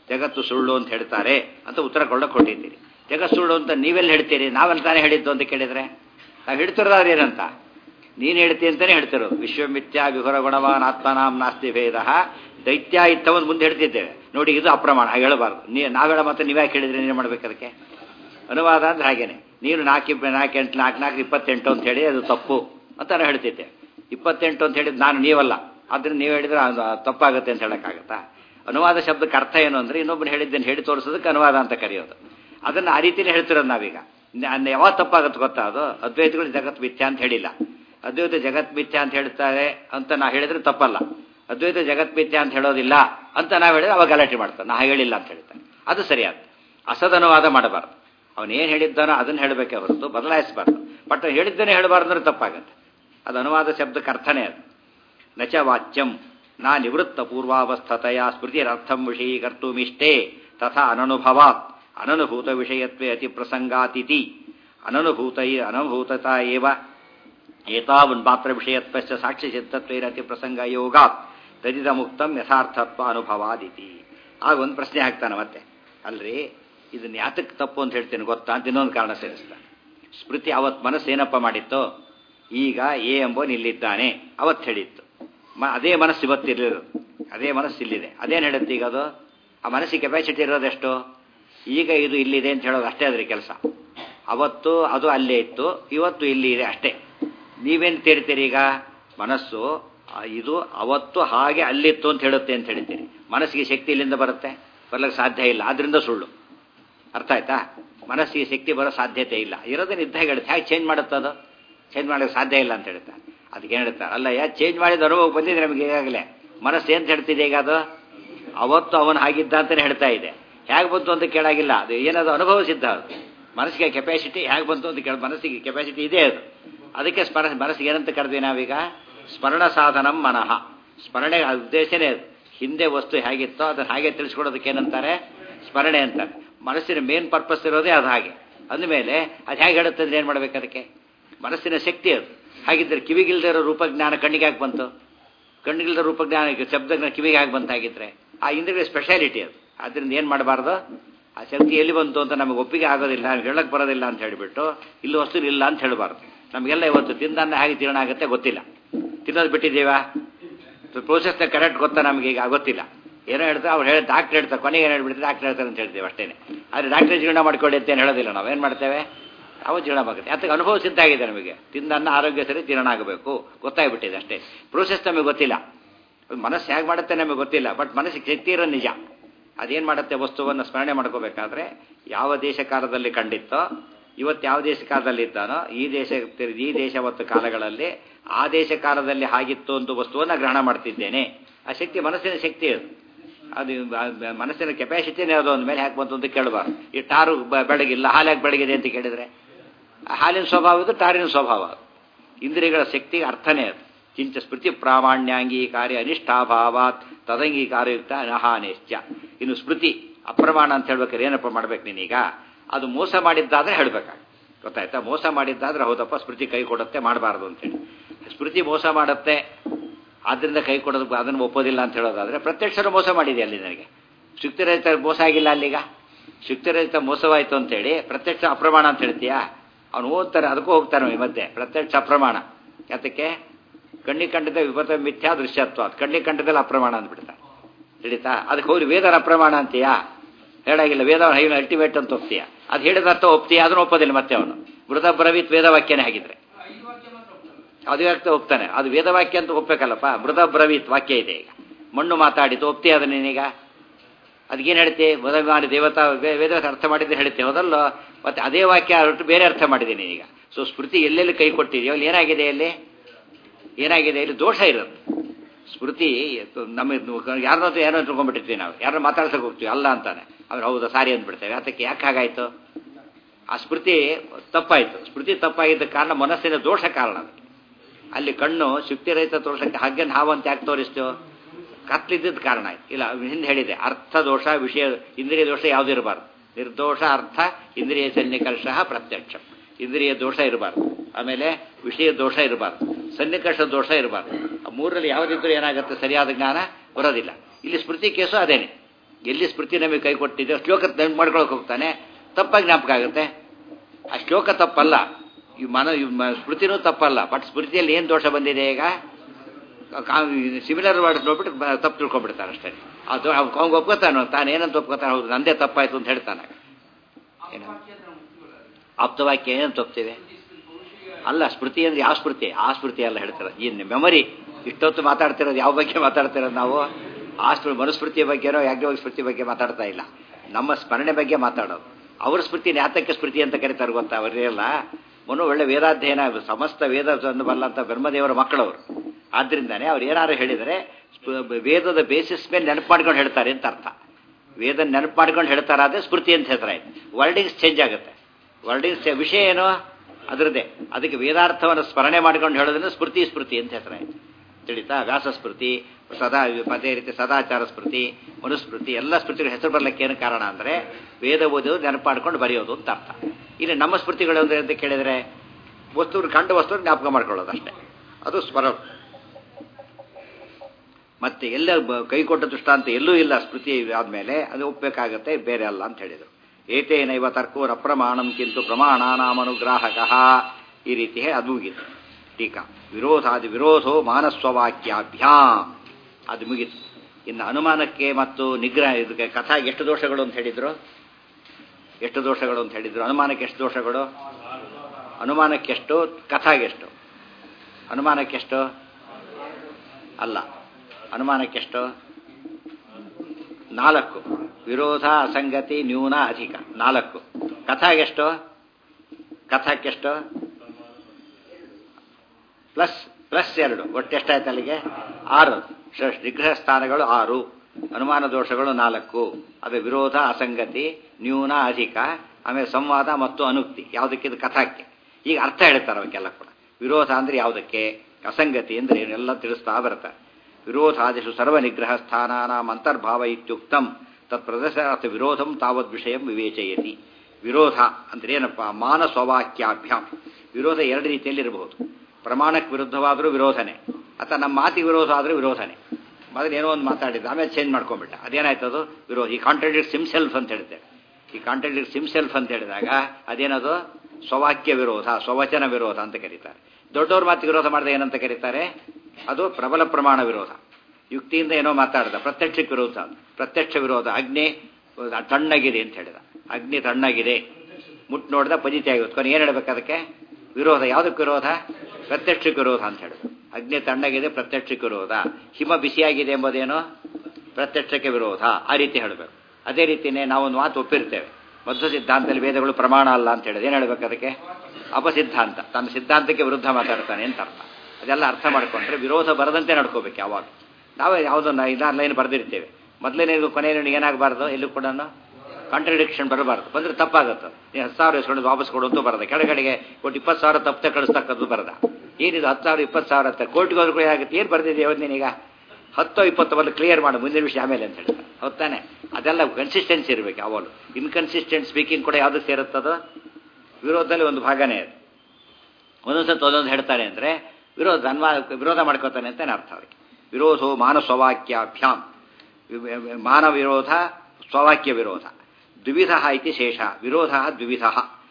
ಜಗತ್ತು ಸುಳ್ಳು ಅಂತ ಹೇಳ್ತಾರೆ ಅಂತ ಉತ್ತರ ಕೊಡಕ್ಕೆ ಹೊಟ್ಟಿದ್ದೀರಿ ಜಗತ್ತು ಸುಳ್ಳು ಅಂತ ನೀವೆಲ್ಲ ಹೇಳ್ತೀರಿ ನಾವೆಲ್ಲ ತಾನೇ ಹೇಳಿದ್ದು ಅಂತ ಕೇಳಿದ್ರೆ ನಾವು ಹೇಳ್ತಿರೋದು ಏನಂತ ನೀನು ಹೇಳ್ತಿ ಅಂತಾನೆ ಹೇಳ್ತಿರೋದು ವಿಶ್ವಮಿಥ್ಯ ವಿಹುರ ಗುಣವಾನ್ ಆತ್ಮನಾಮ್ ನಾಸ್ತಿ ಭೇದ ದೈತ್ಯ ಇತ್ತವಂದು ಮುಂದೆ ಹೇಳ್ತಿದ್ದೇವೆ ನೋಡಿ ಇದು ಅಪ್ರಮಾಣ ಹಾಗೆ ಹೇಳಬಾರ್ದು ನೀ ನಾವೇಳ ಮತ್ತೆ ನೀವ್ಯಾಕೆ ಹೇಳಿದ್ರೆ ನೀನು ಮಾಡ್ಬೇಕು ಅದಕ್ಕೆ ಅನುವಾದ ಅಂದ್ರೆ ಹಾಗೇನೆ ನೀನು ನಾಲ್ಕು ನಾಲ್ಕು ಎಂಟು ನಾಲ್ಕು ನಾಲ್ಕು ಇಪ್ಪತ್ತೆಂಟು ಅಂತ ಹೇಳಿ ಅದು ತಪ್ಪು ಅಂತ ನಾನು ಹೇಳ್ತಿದ್ದೆ ಇಪ್ಪತ್ತೆಂಟು ಅಂತ ಹೇಳಿದ್ದು ನಾನು ನೀವಲ್ಲ ಆದ್ರೆ ನೀವು ಹೇಳಿದ್ರೆ ಅದು ತಪ್ಪಾಗುತ್ತೆ ಅಂತ ಹೇಳೋಕ್ಕಾಗತ್ತಾ ಅನುವಾದ ಶಬ್ದಕ್ಕೆ ಅರ್ಥ ಏನು ಅಂದರೆ ಇನ್ನೊಬ್ಬನು ಹೇಳಿದ್ದೇನೆ ಹೇಳಿ ತೋರಿಸೋದಕ್ಕೆ ಅನುವಾದ ಅಂತ ಕರೆಯೋದು ಅದನ್ನು ಆ ರೀತಿಯೇ ಹೇಳ್ತಿರೋದು ನಾವೀಗ ನ- ಯಾವಾಗ ತಪ್ಪಾಗುತ್ತೆ ಗೊತ್ತಾ ಅದು ಅದ್ವೈತಗಳು ಜಗತ್ ಮಿಥ್ಯ ಅಂತ ಹೇಳಿಲ್ಲ ಅದ್ವೈತ ಜಗತ್ ಮಿಥ್ಯ ಅಂತ ಹೇಳ್ತಾರೆ ಅಂತ ನಾ ಹೇಳಿದ್ರೆ ತಪ್ಪಲ್ಲ ಅದ್ವೈತ ಜಗತ್ ಮಿಥ್ಯ ಅಂತ ಹೇಳೋದಿಲ್ಲ ಅಂತ ನಾವು ಹೇಳಿದ್ರೆ ಅವಾಗ ಗಲಾಟೆ ಮಾಡ್ತಾನೆ ನಾ ಹೇಳಿಲ್ಲ ಅಂತ ಹೇಳ್ತಾನೆ ಅದು ಸರಿಯಾದ ಅಸದನುವಾದ ಮಾಡಬಾರ್ದು ಅವನು ಏನು ಹೇಳಿದ್ದಾನೋ ಅದನ್ನು ಹೇಳಬೇಕೇ ಹೊರತು ಬದಲಾಯಿಸಬಾರ್ದು ಬಟ್ ಹೇಳಿದ್ದೇನೆ ಹೇಳಬಾರ್ದು ಅಂದ್ರೆ ತಪ್ಪಾಗತ್ತೆ ಅದು ಅನುವಾದ ಶಬ್ದಕ್ಕೆ ಅರ್ಥನೇ ಅದು ನಚ ವಾಚ್ಯಂ ನಾ ನಿವೃತ್ತ ಪೂರ್ವಾವಸ್ಥತೆಯ ಸ್ಮೃತಿರರ್ಥಂ ವಿಷಯೀಕರ್ತುಮಿಷ್ಟೇ ತಥಾ ಅನನುಭವಾತ್ ಅನನುಭೂತ ವಿಷಯತ್ವೇ ಅತಿ ಪ್ರಸಂಗಾತಿಥಿ ಅನನುಭೂತ ಅನನುಭೂತತ ಏವ ಏತಾವನ್ ಮಾತ್ರ ವಿಷಯತ್ವಶ್ಚ ಸಾಕ್ಷಿ ಸಿದ್ಧತ್ವೇನ ಅತಿ ಪ್ರಸಂಗ ಯೋಗಾತ್ ತದಿದ ಮುಕ್ತಂ ಯಥಾರ್ಥತ್ವ ಅನುಭವಾದಿತಿ ಆಗ ಒಂದು ಪ್ರಶ್ನೆ ಹಾಕ್ತಾನೆ ಮತ್ತೆ ಅಲ್ರಿ ಇದನ್ನ ಯಾತಕ್ಕೆ ತಪ್ಪು ಅಂತ ಹೇಳ್ತೇನೆ ಗೊತ್ತಾ ಅಂತ ಇನ್ನೊಂದು ಕಾರಣ ಸೇರಿಸ್ತಾನೆ ಸ್ಮೃತಿ ಅವತ್ ಮನಸ್ಸು ಏನಪ್ಪ ಮಾಡಿತ್ತು ಈಗ ಎ ಎಂಬೋನ್ ಇಲ್ಲಿದ್ದಾನೆ ಅವತ್ತು ಹೇಳಿತ್ತು ಮ ಅದೇ ಮನಸ್ಸು ಇವತ್ತಿರಲಿರೋದು ಅದೇ ಮನಸ್ಸು ಇಲ್ಲಿದೆ ಅದೇನು ಹೇಳುತ್ತೆ ಈಗ ಅದು ಆ ಮನಸ್ಸಿಗೆ ಕೆಪಾಸಿಟಿ ಇರೋದೆಷ್ಟು ಈಗ ಇದು ಇಲ್ಲಿದೆ ಅಂತ ಹೇಳೋದು ಅಷ್ಟೇ ಅದ್ರಿ ಕೆಲಸ ಅವತ್ತು ಅದು ಅಲ್ಲೇ ಇತ್ತು ಇವತ್ತು ಇಲ್ಲಿ ಇದೆ ಅಷ್ಟೇ ನೀವೇನು ತೀರ್ತೀರಿ ಈಗ ಮನಸ್ಸು ಆ, ಇದು ಅವತ್ತು ಹಾಗೆ ಅಲ್ಲಿತ್ತು ಅಂತ ಹೇಳುತ್ತೆ ಅಂತ ಹೇಳ್ತೀರಿ ಮನಸ್ಸಿಗೆ ಶಕ್ತಿ ಇಲ್ಲಿಂದ ಬರುತ್ತೆ ಬರ್ಲಿಕ್ಕೆ ಸಾಧ್ಯ ಇಲ್ಲ ಆದ್ರಿಂದ ಸುಳ್ಳು ಅರ್ಥ ಆಯ್ತಾ ಮನಸ್ಸಿಗೆ ಶಕ್ತಿ ಬರೋ ಸಾಧ್ಯತೆ ಇಲ್ಲ ಇರೋದನ್ನ ಇದ್ದ ಹಾಗೆ ಹೇಳುತ್ತೆ ಹೇಗೆ ಚೇಂಜ್ ಮಾಡುತ್ತೆ ಅದು ಚೇಂಜ್ ಮಾಡೋಕ್ಕೆ ಸಾಧ್ಯ ಇಲ್ಲ ಅಂತ ಹೇಳ್ತಾರೆ ಅದಕ್ಕೆ ಹೇಳ್ತಾರೆ ಅಲ್ಲ ಯಾ ಚೇಂಜ್ ಮಾಡಿದ ಅನುಭವ ಬಂದಿದೆ ನಮಗೆ ಈಗಾಗಲೇ ಮನಸ್ಸು ಏನು ಹೇಳ್ತಿದೆ ಈಗ ಅದು ಅವತ್ತು ಅವನು ಹಾಗಿದ್ದ ಅಂತಲೇ ಹೇಳ್ತಾ ಇದೆ ಹೇಗೆ ಬಂತು ಅಂತ ಕೇಳಾಗಿಲ್ಲ ಅದು ಏನದು ಅನುಭವ ಸಿದ್ಧ ಅದು ಮನಸ್ಸಿಗೆ ಕೆಪಾಸಿಟಿ ಹೇಗೆ ಬಂತು ಅಂತ ಕೇಳ ಮನಸ್ಸಿಗೆ ಕೆಪಾಸಿಟಿ ಇದೆ ಅದು ಅದಕ್ಕೆ ಸ್ಮರ ಮನಸ್ಸಿಗೆ ಏನಂತ ಕರೆದ್ವಿ ನಾವೀಗ ಸ್ಮರಣ ಸಾಧನಂ ಮನಃ ಸ್ಮರಣೆ ಉದ್ದೇಶನೇ ಅದು ಹಿಂದೆ ವಸ್ತು ಹೇಗಿತ್ತೋ ಅದನ್ನು ಹಾಗೆ ತಿಳಿಸ್ಕೊಡೋದಕ್ಕೆ ಏನಂತಾರೆ ಸ್ಮರಣೆ ಅಂತಾರೆ ಮನಸ್ಸಿನ ಮೇನ್ ಪರ್ಪಸ್ ಇರೋದೇ ಅದು ಹಾಗೆ ಅಂದಮೇಲೆ ಅದು ಹೇಗೆ ಹೇಳುತ್ತೆ ಅಂದ್ರೆ ಏನು ಮಾಡ್ಬೇಕು ಅದಕ್ಕೆ ಮನಸ್ಸಿನ ಶಕ್ತಿ ಅದು ಹಾಗಿದ್ದರೆ ಕಿವಿಗಿಲ್ದೇ ಇರೋ ರೂಪಜ್ಞಾನ ಕಣ್ಣಿಗೆ ಯಾಕೆ ಬಂತು ಕಣ್ಣಿಗಿಲ್ದ ರೂಪಜ್ಞಾನ ಶಬ್ದಜ್ಞಾನ ಕಿವಿಗೆ ಯಾಕೆ ಬಂತಾಗಿದ್ರೆ ಆ ಇಂದ್ರಿಯ ಸ್ಪೆಷಾಲಿಟಿ ಅದು ಅದರಿಂದ ಏನು ಮಾಡಬಾರ್ದು ಆ ಶಕ್ತಿ ಎಲ್ಲಿ ಬಂತು ಅಂತ ನಮಗೆ ಒಪ್ಪಿಗೆ ಆಗೋದಿಲ್ಲ ನಮ್ಗೆ ಹೇಳಕ್ ಬರೋದಿಲ್ಲ ಅಂತ ಹೇಳಿಬಿಟ್ಟು ಇಲ್ಲಿ ವಸ್ತು ಇಲ್ಲ ಅಂತ ಹೇಳಬಾರ್ದು ನಮಗೆಲ್ಲ ಇವತ್ತು ತಿಂದನ್ನ ಹೇಗೆ ಜೀರ್ಣ ಆಗುತ್ತೆ ಗೊತ್ತಿಲ್ಲ ತಿನ್ನೋದು ಬಿಟ್ಟಿದ್ದೀವಾ ಪ್ರೋಸೆಸ್ನ ಕರೆಕ್ಟ್ ಗೊತ್ತಾ ನಮಗೆ ಈಗ ಗೊತ್ತಿಲ್ಲ ಏನೋ ಹೇಳ್ತಾರೆ ಅವ್ರು ಹೇಳಿ ಡಾಕ್ಟರ್ ಹೇಳ್ತಾರೆ ಕೊನೆಗೆ ಏನು ಹೇಳ್ಬಿಡ್ತಾರೆ ಡಾಕ್ಟರ್ ಹೇಳ್ತಾರೆ ಅಂತ ಹೇಳ್ತೀವಿ ಅಷ್ಟೇ ಆದರೆ ಡಾಕ್ಟರ್ ಜೀರ್ಣ ಮಾಡ್ಕೊಳ್ಳಿ ಅಂತ ಏನು ಹೇಳೋದಿಲ್ಲ ನಾವು ಏನು ಮಾಡ್ತೇವೆ ಅವು ಜೀರ್ಣ ಆಗುತ್ತೆ ಅದಕ್ಕೆ ಅನುಭವ ಸಿದ್ಧ ಆಗಿದೆ ನಮಗೆ ತಿಂದನ್ನ ಆರೋಗ್ಯ ಸರಿ ಜೀರ್ಣ ಆಗಬೇಕು ಗೊತ್ತಾಗ್ಬಿಟ್ಟಿದೆ ಅಷ್ಟೇ ಪ್ರೋಸೆಸ್ ನಮಗೆ ಗೊತ್ತಿಲ್ಲ ಮನಸ್ಸು ಹೇಗೆ ಮಾಡುತ್ತೆ ನಮಗೆ ಗೊತ್ತಿಲ್ಲ ಬಟ್ ಮನಸ್ಸಿಗೆ ಶಕ್ತಿ ಇರೋ ನಿಜ ಅದೇನು ಮಾಡುತ್ತೆ ವಸ್ತುವನ್ನು ಸ್ಮರಣೆ ಮಾಡ್ಕೋಬೇಕಾದ್ರೆ ಯಾವ ದೇಶ ಕಾಲದಲ್ಲಿ ಕಂಡಿತ್ತೋ ಇವತ್ತು ಯಾವ ದೇಶ ಕಾಲದಲ್ಲಿ ಇದ್ದಾನೋ ಈ ದೇಶ ಈ ದೇಶ ಮತ್ತು ಕಾಲಗಳಲ್ಲಿ ಆ ದೇಶ ಕಾಲದಲ್ಲಿ ಹಾಗಿತ್ತು ಅಂತ ವಸ್ತುವನ್ನು ಗ್ರಹಣ ಮಾಡ್ತಿದ್ದೇನೆ ಆ ಶಕ್ತಿ ಮನಸ್ಸಿನ ಶಕ್ತಿ ಅದು ಅದು ಬ- ಮನಸ್ಸಿನ ಕೆಪಾಸಿಟಿನೇ ಅದು ಅಂದ ಮೇಲೆ ಯಾಕೆ ಬಂತು ಅಂತ ಕೇಳಬಾರ್ದು ಈ ಟಾರು ಬ- ಬೆಳಗಿಲ್ಲ ಹಾಲು ಯಾಕೆ ಬೆಳಗಿದೆ ಅಂತ ಕೇಳಿದ್ರೆ ಆ ಹಾಲಿನ ಸ್ವಭಾವ ಇದು ಟಾರಿನ ಸ್ವಭಾವ ಅದು ಇಂದ್ರಿಯಗಳ ಶಕ್ತಿಗೆ ಅರ್ಥನೇ ಅದು ಕಿಂಚ ಸ್ಮೃತಿ ಪ್ರಾಮಾಣ್ಯಾಂಗೀಕಾರ್ಯ ಅನಿಷ್ಠಾಭಾವಾತ್ ತದಂಗೀಕಾರಯುಕ್ತ ಅನಹಾನೇಶ್ಚ ಇನ್ನು ಸ್ಮೃತಿ ಅಪ್ರಮಾಣ ಅಂತ ಹೇಳ್ಬೇಕಾದ್ರೆ ಏನಪ್ಪ ಮಾಡ್ಬೇಕು ನೀನೀಗ ಅದು ಮೋಸ ಮಾಡಿದ್ದಾದ್ರೆ ಹೇಳ್ಬೇಕಾಗ ಗೊತ್ತಾಯ್ತಾ ಮೋಸ ಮಾಡಿದ್ದಾದ್ರೆ ಹೌದಪ್ಪ ಸ್ಮೃತಿ ಕೈ ಕೊಡುತ್ತೆ ಮಾಡಬಾರ್ದು ಅಂತೇಳಿ ಸ್ಮೃತಿ ಮೋಸ ಮಾಡುತ್ತೆ ಆದ್ರಿಂದ ಕೈ ಕೊಡೋದು ಅದನ್ನು ಒಪ್ಪೋದಿಲ್ಲ ಅಂತ ಹೇಳೋದಾದ್ರೆ ಪ್ರತ್ಯಕ್ಷರು ಮೋಸ ಮಾಡಿದೆ ಅಲ್ಲಿ ನನಗೆ ಶುಕ್ತಿರಹಿತ ಮೋಸ ಆಗಿಲ್ಲ ಅಲ್ಲಿಗ ಶುಕ್ತಿರಹಿತ ಮೋಸವಾಯಿತು ಅಂತೇಳಿ ಪ್ರತ್ಯಕ್ಷ ಅಪ್ರಮಾಣ ಅಂತ ಹೇಳ್ತೀಯಾ ಅವನು ಓದ್ತಾರೆ ಅದಕ್ಕೂ ಹೋಗ್ತಾನೆ ಈ ಮಧ್ಯೆ ಪ್ರತ್ಯಕ್ಷ ಅಪ್ರಮಾಣ ಯಾತಕ್ಕೆ ಕಣ್ಣಿ ಕಂಡದ ವಿಪತ್ತ ಮಿಥ್ಯಾ ದೃಶ್ಯತ್ವ ಕಣ್ಣಿ ಕಂಡದಲ್ಲಿ ಅಪ್ರಮಾಣ ಅಂದ್ಬಿಡ್ತಾರೆ ತಿಳಿತಾ ಅದಕ್ಕೆ ಹೋಗಿ ವೇದನ ಅಪ್ರಮಾಣ ಅಂತೀಯಾ ಹೇಳಾಗಿಲ್ಲ ವೇದ ಹೈ ಅಲ್ಟಿಮೇಟ್ ಅಂತ ಒಪ್ತೀಯ ಅದು ಹೇಳಿದ ಅರ್ಥ ಒಪ್ತೀಯ ಅದನ್ನು ಒಪ್ಪೋದಿಲ್ಲ ಮತ್ತೆ ಅವನು ಮೃತ ಬ್ರವೀತ್ ವೇದವಾಕ್ಯನೇ ಆಗಿದ್ರೆ ಅದು ಯಾಕೆ ಒಪ್ತಾನೆ ಅದು ವೇದವಾಕ್ಯ ಅಂತ ಒಪ್ಪಬೇಕಲ್ಲಪ್ಪ ಮೃತ ಬ್ರವೀತ್ ವಾಕ್ಯ ಇದೆ ಈಗ ಮಣ್ಣು ಮಾತಾಡಿತು ಒಪ್ತಿ ಅದು ನೀನೀಗ ಅದಕ್ಕೇನು ಹೇಳ್ತಿ ಮೊದಲು ಮಾಡಿ ದೇವತಾ ವೇ- ವೇದ ಅರ್ಥ ಮಾಡಿದ್ರೆ ಹೇಳ್ತೆ ಹೌದಲ್ಲ ಮತ್ತೆ ಅದೇ ವಾಕ್ಯ ಹೊರಟು ಬೇರೆ ಅರ್ಥ ಮಾಡಿದ್ದೀನಿ ಈಗ ಸೊ ಸ್ಮೃತಿ ಎಲ್ಲೆಲ್ಲಿ ಕೈ ಕೊಟ್ಟಿದೆಯೋ ಅಲ್ಲಿ ಏನಾಗಿದೆ ಅಲ್ಲಿ ಏನಾಗಿದೆ ಇಲ್ಲಿ ದೋಷ ಇರುತ್ತೆ ಸ್ಮೃತಿ ನಮ್ಮ ಯಾರನ್ನ ಹತ್ರ ಏನೋ ತಿಳ್ಕೊಂಡ್ಬಿಟ್ಟಿರ್ತೀವಿ ನಾವು ಯಾರನ್ನ ಮಾತಾಡ್ಸಕ್ಕೆ ಹೋಗ್ತೀವಿ ಅಲ್ಲ ಅಂತಾನೆ ಅವ್ರು ಹೌದಾ ಸಾರಿ ಅಂದ್ಬಿಡ್ತೇವೆ ಅದಕ್ಕೆ ಯಾಕೆ ಹಾಗಾಯ್ತು ಆ ಸ್ಮೃತಿ ತಪ್ಪಾಯಿತು ಸ್ಮೃತಿ ತಪ್ಪಾಗಿದ್ದ ಕಾರಣ ಮನಸ್ಸಿನ ದೋಷ ಕಾರಣ ಅದು. ಅಲ್ಲಿ ಕಣ್ಣು ಶುಕ್ತಿರಹಿತ ತೋರ್ಸಕ್ಕೆ ಹಾಗೆ ಹಾವಂತ ಯಾಕೆ ತೋರಿಸ್ತು ಕತ್ಲಿದ್ದದ ಕಾರಣ ಆಯ್ತು ಇಲ್ಲ ಹಿಂದೆ ಹೇಳಿದೆ ಅರ್ಥ ದೋಷ ವಿಷಯ ಇಂದ್ರಿಯ ದೋಷ ಯಾವ್ದು ಇರಬಾರ್ದು ನಿರ್ದೋಷ ಅರ್ಥ ಇಂದ್ರಿಯ ಸನ್ನಿಕರ್ಷ ಪ್ರತ್ಯಕ್ಷ ಇಂದ್ರಿಯ ದೋಷ ಇರಬಾರ್ದು ಆಮೇಲೆ ವಿಷಯ ದೋಷ ಇರಬಾರ್ದು ಸನ್ನಿಕರ್ಷ ದೋಷ ಇರಬಾರ್ದು ಆ ಮೂರರಲ್ಲಿ ಯಾವುದಿದ್ರೂ ಏನಾಗುತ್ತೆ ಸರಿಯಾದ ಜ್ಞಾನ ಬರೋದಿಲ್ಲ ಇಲ್ಲಿ ಸ್ಮೃತಿ ಕೇಸು ಅದೇನೆ ಎಲ್ಲಿ ಸ್ಮೃತಿ ನಮಗೆ ಕೈ ಕೊಟ್ಟಿದೆ ಶ್ಲೋಕ ನೆನ್ಪು ಮಾಡ್ಕೊಳಕ್ ಹೋಗ್ತಾನೆ ತಪ್ಪಾಗಿ ಜ್ಞಾಪಕ ಆಗುತ್ತೆ ಆ ಶ್ಲೋಕ ತಪ್ಪಲ್ಲ ಈ ಮನ ಈ ಮ- ಸ್ಮೃತಿನೂ ತಪ್ಪಲ್ಲ ಬಟ್ ಸ್ಮೃತಿಯಲ್ಲಿ ಏನು ದೋಷ ಬಂದಿದೆ ಈಗ ಸಿಮಿಲರ್ ವರ್ಡ್ಸ್ ನೋಡ್ಬಿಟ್ಟು ಬ- ತಪ್ಪು ತಿಳ್ಕೊಂಡ್ಬಿಡ್ತಾನೆ ಅಷ್ಟೇ ಅದು ಅವ್ನು ಒಪ್ಕೋತಾನು ತಾನು ಏನಂತ ಒಪ್ಕೋತಾನೆ ಹೌದು ನಂದೇ ತಪ್ಪಾಯ್ತು ಅಂತ ಹೇಳ್ತಾನೆ ಏನು ಆಪ್ತವಾಕ್ಯ ಏನಂತ ಒಪ್ತೇವೆ ಅಲ್ಲ ಸ್ಮೃತಿ ಅಂದ್ರೆ ಯಾವ ಸ್ಮೃತಿ ಆ ಸ್ಮೃತಿ ಅಲ್ಲ ಹೇಳ್ತಾರೆ ಈ ಮೆಮರಿ ಇಷ್ಟೊತ್ತು ಮಾತಾಡ್ತಿರೋದು ಯಾವ ಬಗ್ಗೆ ಮಾತಾಡ್ತಿರೋದು ನಾವು ಆ ಸ್ಮೃತಿ ಮನುಸ್ಮೃತಿಯ ಬಗ್ಗೆನೋ ಯಾಜ್ಞವಾಗಿ ಸ್ಮೃತಿ ಬಗ್ಗೆ ಮಾತಾಡ್ತಾ ಇಲ್ಲ ನಮ್ಮ ಸ್ಮರಣೆ ಬಗ್ಗೆ ಮಾತಾಡೋದು ಅವ್ರ ಸ್ಮೃತಿ ಯಾತಕ್ಕೆ ಸ್ಮೃತಿ ಅಂತ ಕರೀತಾರೆ ಗೊತ್ತಾ ಅವರೆಲ್ಲ ಮನು ಒಳ್ಳೆ ವೇದಾಧ್ಯಯನ ಸಮಸ್ತ ವೇದ ಬಲ್ಲಂತ ಬ್ರಹ್ಮದೇವರ ಮಕ್ಕಳವರು ಆದ್ರಿಂದಾನೆ ಅವ್ರು ಏನಾರು ಹೇಳಿದರೆ ಸ್ಪ- ವೇದದ ಬೇಸಿಸ್ ಮೇಲೆ ನೆನಪು ಮಾಡ್ಕೊಂಡು ಹೇಳ್ತಾರೆ ಅಂತ ಅರ್ಥ ವೇದ ನೆನಪು ಮಾಡ್ಕೊಂಡು ಹೇಳ್ತಾರಾದ್ರೆ ಸ್ಮೃತಿ ಅಂತ ಹೆಸರಾಯ್ತು ವರ್ಡಿಂಗ್ಸ್ ಚೇಂಜ್ ಆಗುತ್ತೆ ವರ್ಡಿಂಗ್ಸ್ ವಿಷಯ ಏನು ಅದರದ್ದೇ ಅದಕ್ಕೆ ವೇದಾರ್ಥವನ್ನು ಸ್ಮರಣೆ ಮಾಡ್ಕೊಂಡು ಹೇಳೋದ್ರಿಂದ ಸ್ಮೃತಿ ಸ್ಮೃತಿ ಅಂತ ಹೆಸರಾಯ್ತು ತಿಳಿತಾ ವ್ಯಾಸ ಸ್ಮೃತಿ ಸದಾ ಅದೇ ರೀತಿ ಸದಾಚಾರ ಸ್ಮೃತಿ ಮನುಸ್ಮೃತಿ ಎಲ್ಲ ಸ್ಮೃತಿಗಳ ಹೆಸರು ಬರ್ಲಿಕ್ಕೆ ಏನು ಕಾರಣ ಅಂದರೆ ವೇದ ಓದೋದು ನೆನಪು ಮಾಡ್ಕೊಂಡು ಬರೆಯೋದು ಅಂತ ಅರ್ಥ ಇಲ್ಲಿ ನಮ್ಮ ಸ್ಮೃತಿಗಳು ಅಂದ್ರೆ ಅಂತ ಕೇಳಿದರೆ ವಸ್ತು ಕಂಡ ವಸ್ತು ಜ್ಞಾಪಕ ಮಾಡ್ಕೊಳ್ಳೋದು ಅಷ್ಟೇ ಅದು ಸ್ಮರ ಮತ್ತೆ ಎಲ್ಲ ಬ- ಕೈ ಕೊಟ್ಟ ದೃಷ್ಟಾಂತ ಎಲ್ಲೂ ಇಲ್ಲ ಸ್ಮೃತಿ ಆದ್ಮೇಲೆ ಅದು ಒಪ್ಪಬೇಕಾಗತ್ತೆ ಬೇರೆ ಅಲ್ಲ ಅಂತ ಹೇಳಿದರು ಏತೇನೈವ ತರ್ಕೋರ ಅಪ್ರಮಾಣಂ ಕಿಂತು ಪ್ರಮಾಣಾನಾಮನುಗ್ರಾಹಕ ಈ ರೀತಿ ಹೇಳಿ ಅದು ಮುಗೀತು ಟೀಕಾ ವಿರೋಧಾದಿ ವಿರೋಧೋ ಮಾನಸ್ವವಾಕ್ಯಾಭ್ಯಾಮ್ ಅದು ಮುಗೀತು ಇನ್ನು ಅನುಮಾನಕ್ಕೆ ಮತ್ತು ನಿಗ್ರಹ ಇದಕ್ಕೆ ಕಥಾಗೆ ಎಷ್ಟು ದೋಷಗಳು ಅಂತ ಹೇಳಿದ್ರು ಎಷ್ಟು ದೋಷಗಳು ಅಂತ ಹೇಳಿದ್ರು ಅನುಮಾನಕ್ಕೆ ಎಷ್ಟು ದೋಷಗಳು ಅನುಮಾನಕ್ಕೆಷ್ಟು ಕಥಾಗೆಷ್ಟು ಅನುಮಾನಕ್ಕೆಷ್ಟು ಅಲ್ಲ ಅನುಮಾನಕ್ಕೆಷ್ಟು ನಾಲ್ಕು ವಿರೋಧ ಅಸಂಗತಿ ನ್ಯೂನ ಅಧಿಕ ನಾಲ್ಕು ಕಥಾಗೆಷ್ಟು ಕಥಾಕ್ಕೆಷ್ಟು ಪ್ಲಸ್ ಪ್ಲಸ್ ಎರಡು ಒಟ್ಟೆಷ್ಟಾಯ್ತು ಅಲ್ಲಿಗೆ ಆರು ಷ- ನಿಗ್ರಹ ಸ್ಥಾನಗಳು ಆರು ಅನುಮಾನ ದೋಷಗಳು ನಾಲ್ಕು ಅದು ವಿರೋಧ ಅಸಂಗತಿ ನ್ಯೂನ ಅಧಿಕ ಆಮೇಲೆ ಸಂವಾದ ಮತ್ತು ಅನುಕ್ತಿ ಯಾವುದಕ್ಕಿದು ಕಥಾಕ್ಕೆ ಈಗ ಅರ್ಥ ಹೇಳ್ತಾರೆ ಅವಕ್ಕೆಲ್ಲ ಕೂಡ ವಿರೋಧ ಅಂದ್ರೆ ಯಾವುದಕ್ಕೆ ಅಸಂಗತಿ ಅಂದ್ರೆ ಏನೆಲ್ಲ ತಿಳಿಸ್ತಾ ಬರ್ತಾರೆ ವಿರೋಧಾದಿಷು ಸರ್ವ ನಿಗ್ರಹ ಸ್ಥಾನಾನಾಂ ಅಂತರ್ಭಾವ ಇತ್ಯುಕ್ತಂ ತತ್ ಪ್ರದರ್ಶನಾರ್ಥ ವಿರೋಧಂ ತಾವದ್ ವಿಷಯ ವಿವೇಚಯತಿ ವಿರೋಧ ಅಂದ್ರೆ ಏನಪ್ಪ ಮಾನಸ್ವವಾಕ್ಯಾಭ್ಯಾಮ್ ವಿರೋಧ ಎರಡು ರೀತಿಯಲ್ಲಿ ಇರಬಹುದು ಪ್ರಮಾಣಕ್ಕೆ ವಿರುದ್ಧವಾದರೂ ವಿರೋಧನೆ ಅಥವಾ ನಮ್ಮ ಮಾತಿಗೆ ವಿರೋಧ ಆದರೂ ವಿರೋಧನೆ ಮೊದಲು ಏನೋ ಒಂದು ಮಾತಾಡಿದ ಆಮೇಲೆ ಚೇಂಜ್ ಮಾಡ್ಕೊಂಡ್ಬಿಟ್ಟ ಅದೇನಾಯ್ತು ಅದು ವಿರೋಧ ಈ ಕಾಂಟ್ರಡಿಕ್ಟ್ಸ್ ಹಿಮ್ಸೆಲ್ಫ್ ಅಂತ ಹೇಳ್ತೇವೆ ಈ ಕಾಂಟ್ರಡಿಕ್ಟ್ಸ್ ಹಿಮ್ಸೆಲ್ಫ್ ಅಂತ ಹೇಳಿದಾಗ ಅದೇನದು ಸ್ವವಾಕ್ಯ ವಿರೋಧ ಸ್ವವಚನ ವಿರೋಧ ಅಂತ ಕರೀತಾರೆ ದೊಡ್ಡವ್ರ ಮಾತಿಗೆ ವಿರೋಧ ಮಾಡಿದ ಏನಂತ ಕರೀತಾರೆ ಅದು ಪ್ರಬಲ ಪ್ರಮಾಣ ವಿರೋಧ ಯುಕ್ತಿಯಿಂದ ಏನೋ ಮಾತಾಡ್ದ ಪ್ರತ್ಯಕ್ಷಕ್ಕೆ ವಿರೋಧ ಅದು. ಪ್ರತ್ಯಕ್ಷ ವಿರೋಧ ಅಗ್ನಿ ತಣ್ಣಗಿದೆ ಅಂತ ಹೇಳಿದ ಅಗ್ನಿ ತಣ್ಣಗಿದೆ ಮುಟ್ ನೋಡಿದ ಪಜಿತಿ ಆಗುತ್ತೆ ಕೊನೆ ಏನು ಹೇಳ್ಬೇಕು ಅದಕ್ಕೆ ವಿರೋಧ ಯಾವುದಕ್ಕೆ ವಿರೋಧ ಪ್ರತ್ಯಕ್ಷಕ್ಕೆ ವಿರೋಧ ಅಂತ ಹೇಳಿದ್ರು ಅಗ್ನಿ ತಣ್ಣಗಿದೆ ಪ್ರತ್ಯಕ್ಷಕ್ಕೆ ವಿರೋಧ ಹಿಮ ಬಿಸಿಯಾಗಿದೆ ಎಂಬುದೇನು ಪ್ರತ್ಯಕ್ಷಕ್ಕೆ ವಿರೋಧ ಆ ರೀತಿ ಹೇಳಬೇಕು ಅದೇ ರೀತಿಯೇ ನಾವೊಂದು ಮಾತು ಒಪ್ಪಿರ್ತೇವೆ ಮಧ್ವ ಸಿದ್ಧಾಂತದಲ್ಲಿ ವೇದಗಳು ಪ್ರಮಾಣ ಅಲ್ಲ ಅಂತ ಹೇಳಿದ್ರೆ ಏನು ಹೇಳ್ಬೇಕು ಅದಕ್ಕೆ ಅಪಸಿದ್ಧಾಂತ ತನ್ನ ಸಿದ್ಧಾಂತಕ್ಕೆ ವಿರುದ್ಧ ಮಾತಾಡ್ತಾನೆ ಅಂತ ಅರ್ಥ ಅದೆಲ್ಲ ಅರ್ಥ ಮಾಡ್ಕೊಂಡ್ರೆ ವಿರೋಧ ಬರದಂತೆ ನಡ್ಕೋಬೇಕು ಯಾವಾಗ ನಾವೇ ಯಾವುದನ್ನ ಐದಾರು ಲೈನ್ ಬರೆದಿರ್ತೇವೆ ಮೊದಲನೇ ಕೊನೆಯಲ್ಲಿ ಏನಾಗಬಾರ್ದು ಎಲ್ಲೂ ಕೂಡ ಕಾಂಟ್ರಡಿಕ್ಷನ್ ಬರಬಾರ್ದು ಬಂದ್ರೆ ತಪ್ಪಾಗುತ್ತೆ ನೀನು ಹತ್ತು ಸಾವಿರ ಇಸ್ಕೊಂಡು ವಾಪಸ್ ಕೊಡು ಅಂತ ಬರದ ಕೆಳಗಡೆಗೆ ಕೊಟ್ಟು ಇಪ್ಪತ್ತು ಸಾವಿರ ತಪ್ಪತೆ ಕಳಿಸ್ತಕ್ಕದ್ದು ಬರದ ಏನಿದು ಹತ್ತು ಸಾವಿರ ಇಪ್ಪತ್ತು ಸಾವಿರ ಅಂತ ಕೋರ್ಟ್ಗೆ ಹೋದ್ರೆ ಕೂಡ ಏನಾಗುತ್ತೆ ಏನು ಬರ್ದಿದೆ ನೀನೀಗ ಹತ್ತೋ ಇಪ್ಪತ್ತು ಬಂದು ಕ್ಲಿಯರ್ ಮಾಡು ಮುಂದಿನ ವಿಷಯ ಆಮೇಲೆ ಅಂತ ಹೇಳ್ತಾರೆ ಹೌದಾನೆ ಅದೆಲ್ಲ ಕನ್ಸಿಸ್ಟೆನ್ಸಿ ಇರಬೇಕು ಯಾವಾಗಲೂ ಇನ್ಕನ್ಸಿಸ್ಟೆಂಟ್ ಸ್ಪೀಕಿಂಗ್ ಕೂಡ ಯಾವುದಕ್ಕೆ ಸೇರುತ್ತದು ವಿರೋಧದಲ್ಲಿ ಒಂದು ಭಾಗನೇ ಅದು ಒಂದೊಂದ್ಸತಿ ಒಂದೊಂದು ಹೇಳ್ತಾನೆ ಅಂದರೆ ವಿರೋಧ ಅನ್ವಾ ವಿರೋಧ ಮಾಡ್ಕೋತಾನೆ ಅಂತಾನೆ ಅರ್ಥ ಅದಕ್ಕೆ ವಿರೋಧೋ ಮಾನಸ್ವವಾಕ್ಯಾಭ್ಯಾಮ್ ವಿ- ಮಾನ ವಿರೋಧ ಸ್ವವಾಕ್ಯ ವಿರೋಧ ದ್ವಿವಿಧ ಇತಿ ಶೇಷ ವಿರೋಧ ದ್ವಿವಿಧ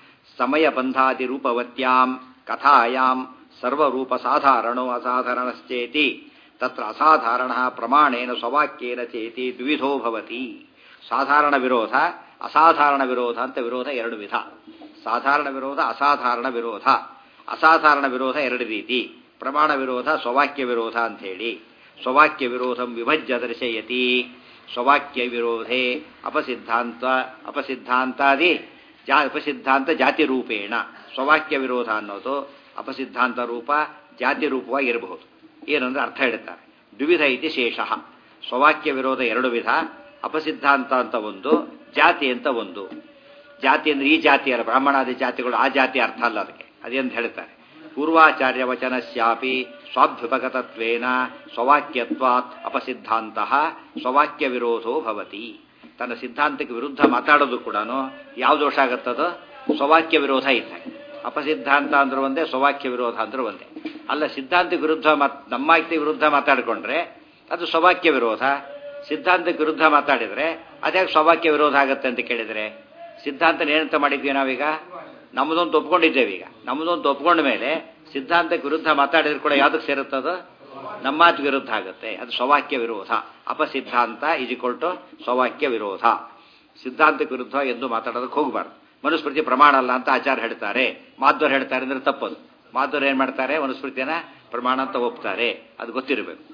ಸಮಯಬಂಧಾದಿ ರೂಪವತ್ಯಾಂ ಕಥಾಯಾಂ ಸರ್ವರೂಪ ಸಾಧಾರಣೋ ಅಸಾಧಾರಣಶ್ಚೇತಿ ತತ್ರ ಅಸಾಧಾರಣ ಪ್ರಮಾಣೇನ ಸ್ವವಾಕ್ಯೇನ ಚೇತಿ ದ್ವಿವಿಧೋ ಭವತಿ ಸಾಧಾರಣ ವಿರೋಧ ಅಸಾಧಾರಣ ವಿರೋಧ ಅಂತ ವಿರೋಧ ಎರಡು ವಿಧ ಸಾಧಾರಣ ವಿರೋಧ ಅಸಾಧಾರಣ ವಿರೋಧ ಅಸಾಧಾರಣ ವಿರೋಧ ಎರಡು ರೀತಿ ಪ್ರಮಾಣ ವಿರೋಧ ಸ್ವವಾಕ್ಯ ವಿರೋಧ ಅಂತ ಹೇಳಿ ಸ್ವವಾಕ್ಯ ವಿರೋಧಂ ವಿಭಜ್ಯ ದರ್ಶಯತಿ ಸ್ವವಾಕ್ಯ ವಿರೋಧೆ ಅಪಸಿದ್ಧಾಂತ ಅಪಸಿದ್ಧಾಂತಾದಿ ಜಾ ಅಪಸಿದ್ಧಾಂತ ಜಾತಿ ರೂಪೇಣ ಸ್ವವಾಕ್ಯ ವಿರೋಧ ಅನ್ನೋದು ಅಪಸಿದ್ಧಾಂತ ರೂಪ ಜಾತಿ ರೂಪವಾಗಿರಬಹುದು ಏನಂದ್ರೆ ಅರ್ಥ ಹೇಳ್ತಾರೆ ದ್ವಿವಿಧ ಇತಿ ಶೇಷ ಸ್ವವಾಕ್ಯ ವಿರೋಧ ಎರಡು ವಿಧ ಅಪಸಿದ್ಧಾಂತ ಅಂತ ಒಂದು ಜಾತಿ ಅಂತ ಒಂದು ಜಾತಿ ಅಂದ್ರೆ ಈ ಜಾತಿ ಅಲ್ಲ ಬ್ರಾಹ್ಮಣಾದಿ ಜಾತಿಗಳು ಆ ಜಾತಿ ಅರ್ಥ ಅಲ್ಲ ಅದಕ್ಕೆ ಅದೇಂತ ಹೇಳ್ತಾರೆ ಪೂರ್ವಾಚಾರ್ಯ ವಚನಸ್ಯಾಪಿ ಸ್ವಾಭ್ಯುಪಗತತ್ವೇನ ಸ್ವವಾಕ್ಯತ್ವಾತ್ ಅಪಸಿದ್ಧಾಂತ ಸ್ವವಾಕ್ಯ ವಿರೋಧೋ ಭವತಿ ತನ್ನ ಸಿದ್ಧಾಂತಕ್ಕೆ ವಿರುದ್ಧ ಮಾತಾಡೋದು ಕೂಡ ಯಾವ ದೋಷ ಆಗತ್ತದೋ ಸ್ವವಾಕ್ಯ ವಿರೋಧ ಇದ್ದ ಅಪಸಿದ್ಧಾಂತ ಅಂದ್ರೆ ಒಂದೇ ಸ್ವವಾಕ್ಯ ವಿರೋಧ ಅಂದ್ರೆ ಒಂದೇ ಅಲ್ಲ ಸಿದ್ಧಾಂತಕ್ಕೆ ವಿರುದ್ಧ ಮಾತ್ ನಮ್ಮಾಯ್ತಿ ವಿರುದ್ಧ ಮಾತಾಡಿಕೊಂಡ್ರೆ ಅದು ಸ್ವವಾಕ್ಯ ವಿರೋಧ ಸಿದ್ಧಾಂತಕ್ಕೆ ವಿರುದ್ಧ ಮಾತಾಡಿದ್ರೆ ಅದ್ಯಾಕೆ ಸ್ವಭಾವಕ್ಕೆ ವಿರೋಧ ಆಗುತ್ತೆ ಅಂತ ಕೇಳಿದರೆ ಸಿದ್ಧಾಂತ ಏನಂತ ಮಾಡಿದ್ವಿ ನಾವೀಗ ನಮ್ಮದೊಂದು ಒಪ್ಕೊಂಡಿದ್ದೇವೆ ಈಗ ನಮ್ಮದೊಂದು ಒಪ್ಕೊಂಡ ಮೇಲೆ ಸಿದ್ಧಾಂತಕ್ಕೆ ವಿರುದ್ಧ ಮಾತಾಡಿದ್ರೆ ಕೂಡ ಯಾವುದಕ್ಕೆ ಸೇರುತ್ತದು ನಮ್ಮ ಮಾತು ವಿರುದ್ಧ ಆಗುತ್ತೆ ಅದು ಸ್ವವಾಕ್ಯ ವಿರೋಧ ಅಪಸಿದ್ಧಾಂತ ಇಜಿಕೊಳ್ಟು ಸ್ವವಾಕ್ಯ ವಿರೋಧ ಸಿದ್ಧಾಂತಕ್ಕೆ ವಿರುದ್ಧ ಎಂದು ಮಾತಾಡೋದಕ್ಕೆ ಹೋಗಬಾರ್ದು ಮನುಸ್ಮೃತಿ ಪ್ರಮಾಣ ಅಲ್ಲ ಅಂತ ಆಚಾರ ಹೇಳ್ತಾರೆ ಮಾಧ್ವರು ಹೇಳ್ತಾರೆ ಅಂದ್ರೆ ತಪ್ಪದು ಮಾಧ್ವರು ಏನ್ ಮಾಡ್ತಾರೆ ಮನುಸ್ಮೃತಿಯನ್ನ ಪ್ರಮಾಣ ಅಂತ ಒಪ್ತಾರೆ ಅದು ಗೊತ್ತಿರಬೇಕು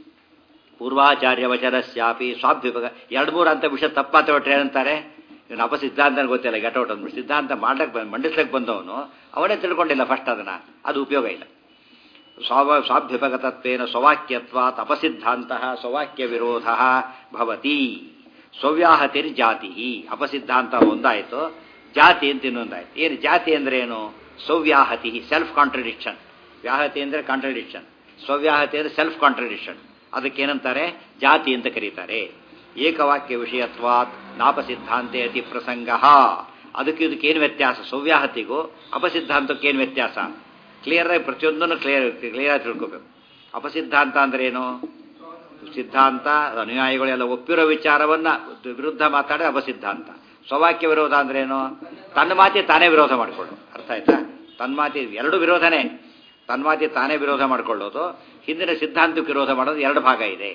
ಪೂರ್ವಾಚಾರ್ಯ ವಚನಸ್ಯಾಪಿ ಸ್ವಾಭ್ಯುಪಗ ಎರಡು ಮೂರು ಅಂತ ವಿಷಯ ತಪ್ಪಾತವಟ್ರೆ ಏನಂತಾರೆ ಇವನು ಅಪಸಿದ್ಧಾಂತ ಗೊತ್ತಿಲ್ಲ ಗೆಟೌಟ್ ಅಂದ್ಬಿಟ್ಟು ಸಿದ್ಧಾಂತ ಮಾಡ್ಲಕ್ಕೆ ಮಂಡಿಸ್ಲಕ್ಕೆ ಬಂದವನು ಅವನೇ ತಿಳ್ಕೊಂಡಿಲ್ಲ ಫಸ್ಟ್ ಅದನ್ನ ಅದು ಉಪಯೋಗ ಇಲ್ಲ ಸ್ವಾವ ಸ್ವಾಭ್ಯುಪಗತತ್ವೇನ ಸ್ವವಾಕ್ಯತ್ವಾತ್ ಅಪಸಿದ್ಧಾಂತ ಸ್ವವಾಕ್ಯ ವಿರೋಧ ಭವತಿ ಸ್ವವ್ಯಾಹತಿರ್ ಜಾತಿ ಅಪಸಿದ್ಧಾಂತ ಒಂದಾಯಿತು ಜಾತಿ ಅಂತ ಇನ್ನೊಂದಾಯ್ತು ಏನು ಜಾತಿ ಅಂದ್ರೆ ಏನು ಸ್ವವ್ಯಾಹತಿ ಸೆಲ್ಫ್ ಕಾಂಟ್ರಡಿಕ್ಷನ್ ವ್ಯಾಹತಿ ಅಂದ್ರೆ ಕಾಂಟ್ರಡಿಕ್ಷನ್ ಸ್ವವ್ಯಾಹತಿ ಅಂದ್ರೆ ಸೆಲ್ಫ್ ಕಾಂಟ್ರಡಿಕ್ಷನ್ ಅದಕ್ಕೇನಂತಾರೆ ಜಾತಿ ಅಂತ ಕರೀತಾರೆ ಏಕವಾಕ್ಯ ವಿಷಯತ್ವಾತ್ ನಾಪಸಿದ್ಧಾಂತೆ ಅತಿ ಪ್ರಸಂಗ ಅದಕ್ಕೆ ಇದಕ್ಕೆ ಏನು ವ್ಯತ್ಯಾಸ ಸೌವ್ಯಾಹತಿಗೂ ಅಪಸಿದ್ಧಾಂತಕ್ಕೆ ಏನು ವ್ಯತ್ಯಾಸ ಕ್ಲಿಯರ್ ಆಗಿ ಪ್ರತಿಯೊಂದನ್ನು ಕ್ಲಿಯರ್ ಕ್ಲಿಯರ್ ಆಗಿ ತಿಳ್ಕೋಬೇಕು ಅಪಸಿದ್ಧಾಂತ ಅಂದ್ರೆ ಏನು ಸಿದ್ಧಾಂತ ಅನುಯಾಯಿಗಳೆಲ್ಲ ಒಪ್ಪಿರೋ ವಿಚಾರವನ್ನ ವಿರುದ್ಧ ಮಾತಾಡೋ ಅಪಸಿದ್ಧಾಂತ ಸ್ವವಾಕ್ಯ ವಿರೋಧ ಅಂದ್ರೆ ಏನು ತನ್ನ ಮಾತಿ ತಾನೇ ವಿರೋಧ ಮಾಡಿಕೊಳ್ಳು ಅರ್ಥ ಆಯ್ತಾ ತನ್ನ ಮಾತಿ ಎರಡು ವಿರೋಧನೇ ತನ್ನ ಮಾತಿ ತಾನೇ ವಿರೋಧ ಮಾಡಿಕೊಳ್ಳೋದು ಹಿಂದಿನ ಸಿದ್ಧಾಂತಕ್ಕೆ ವಿರೋಧ ಮಾಡೋದು ಎರಡು ಭಾಗ ಇದೆ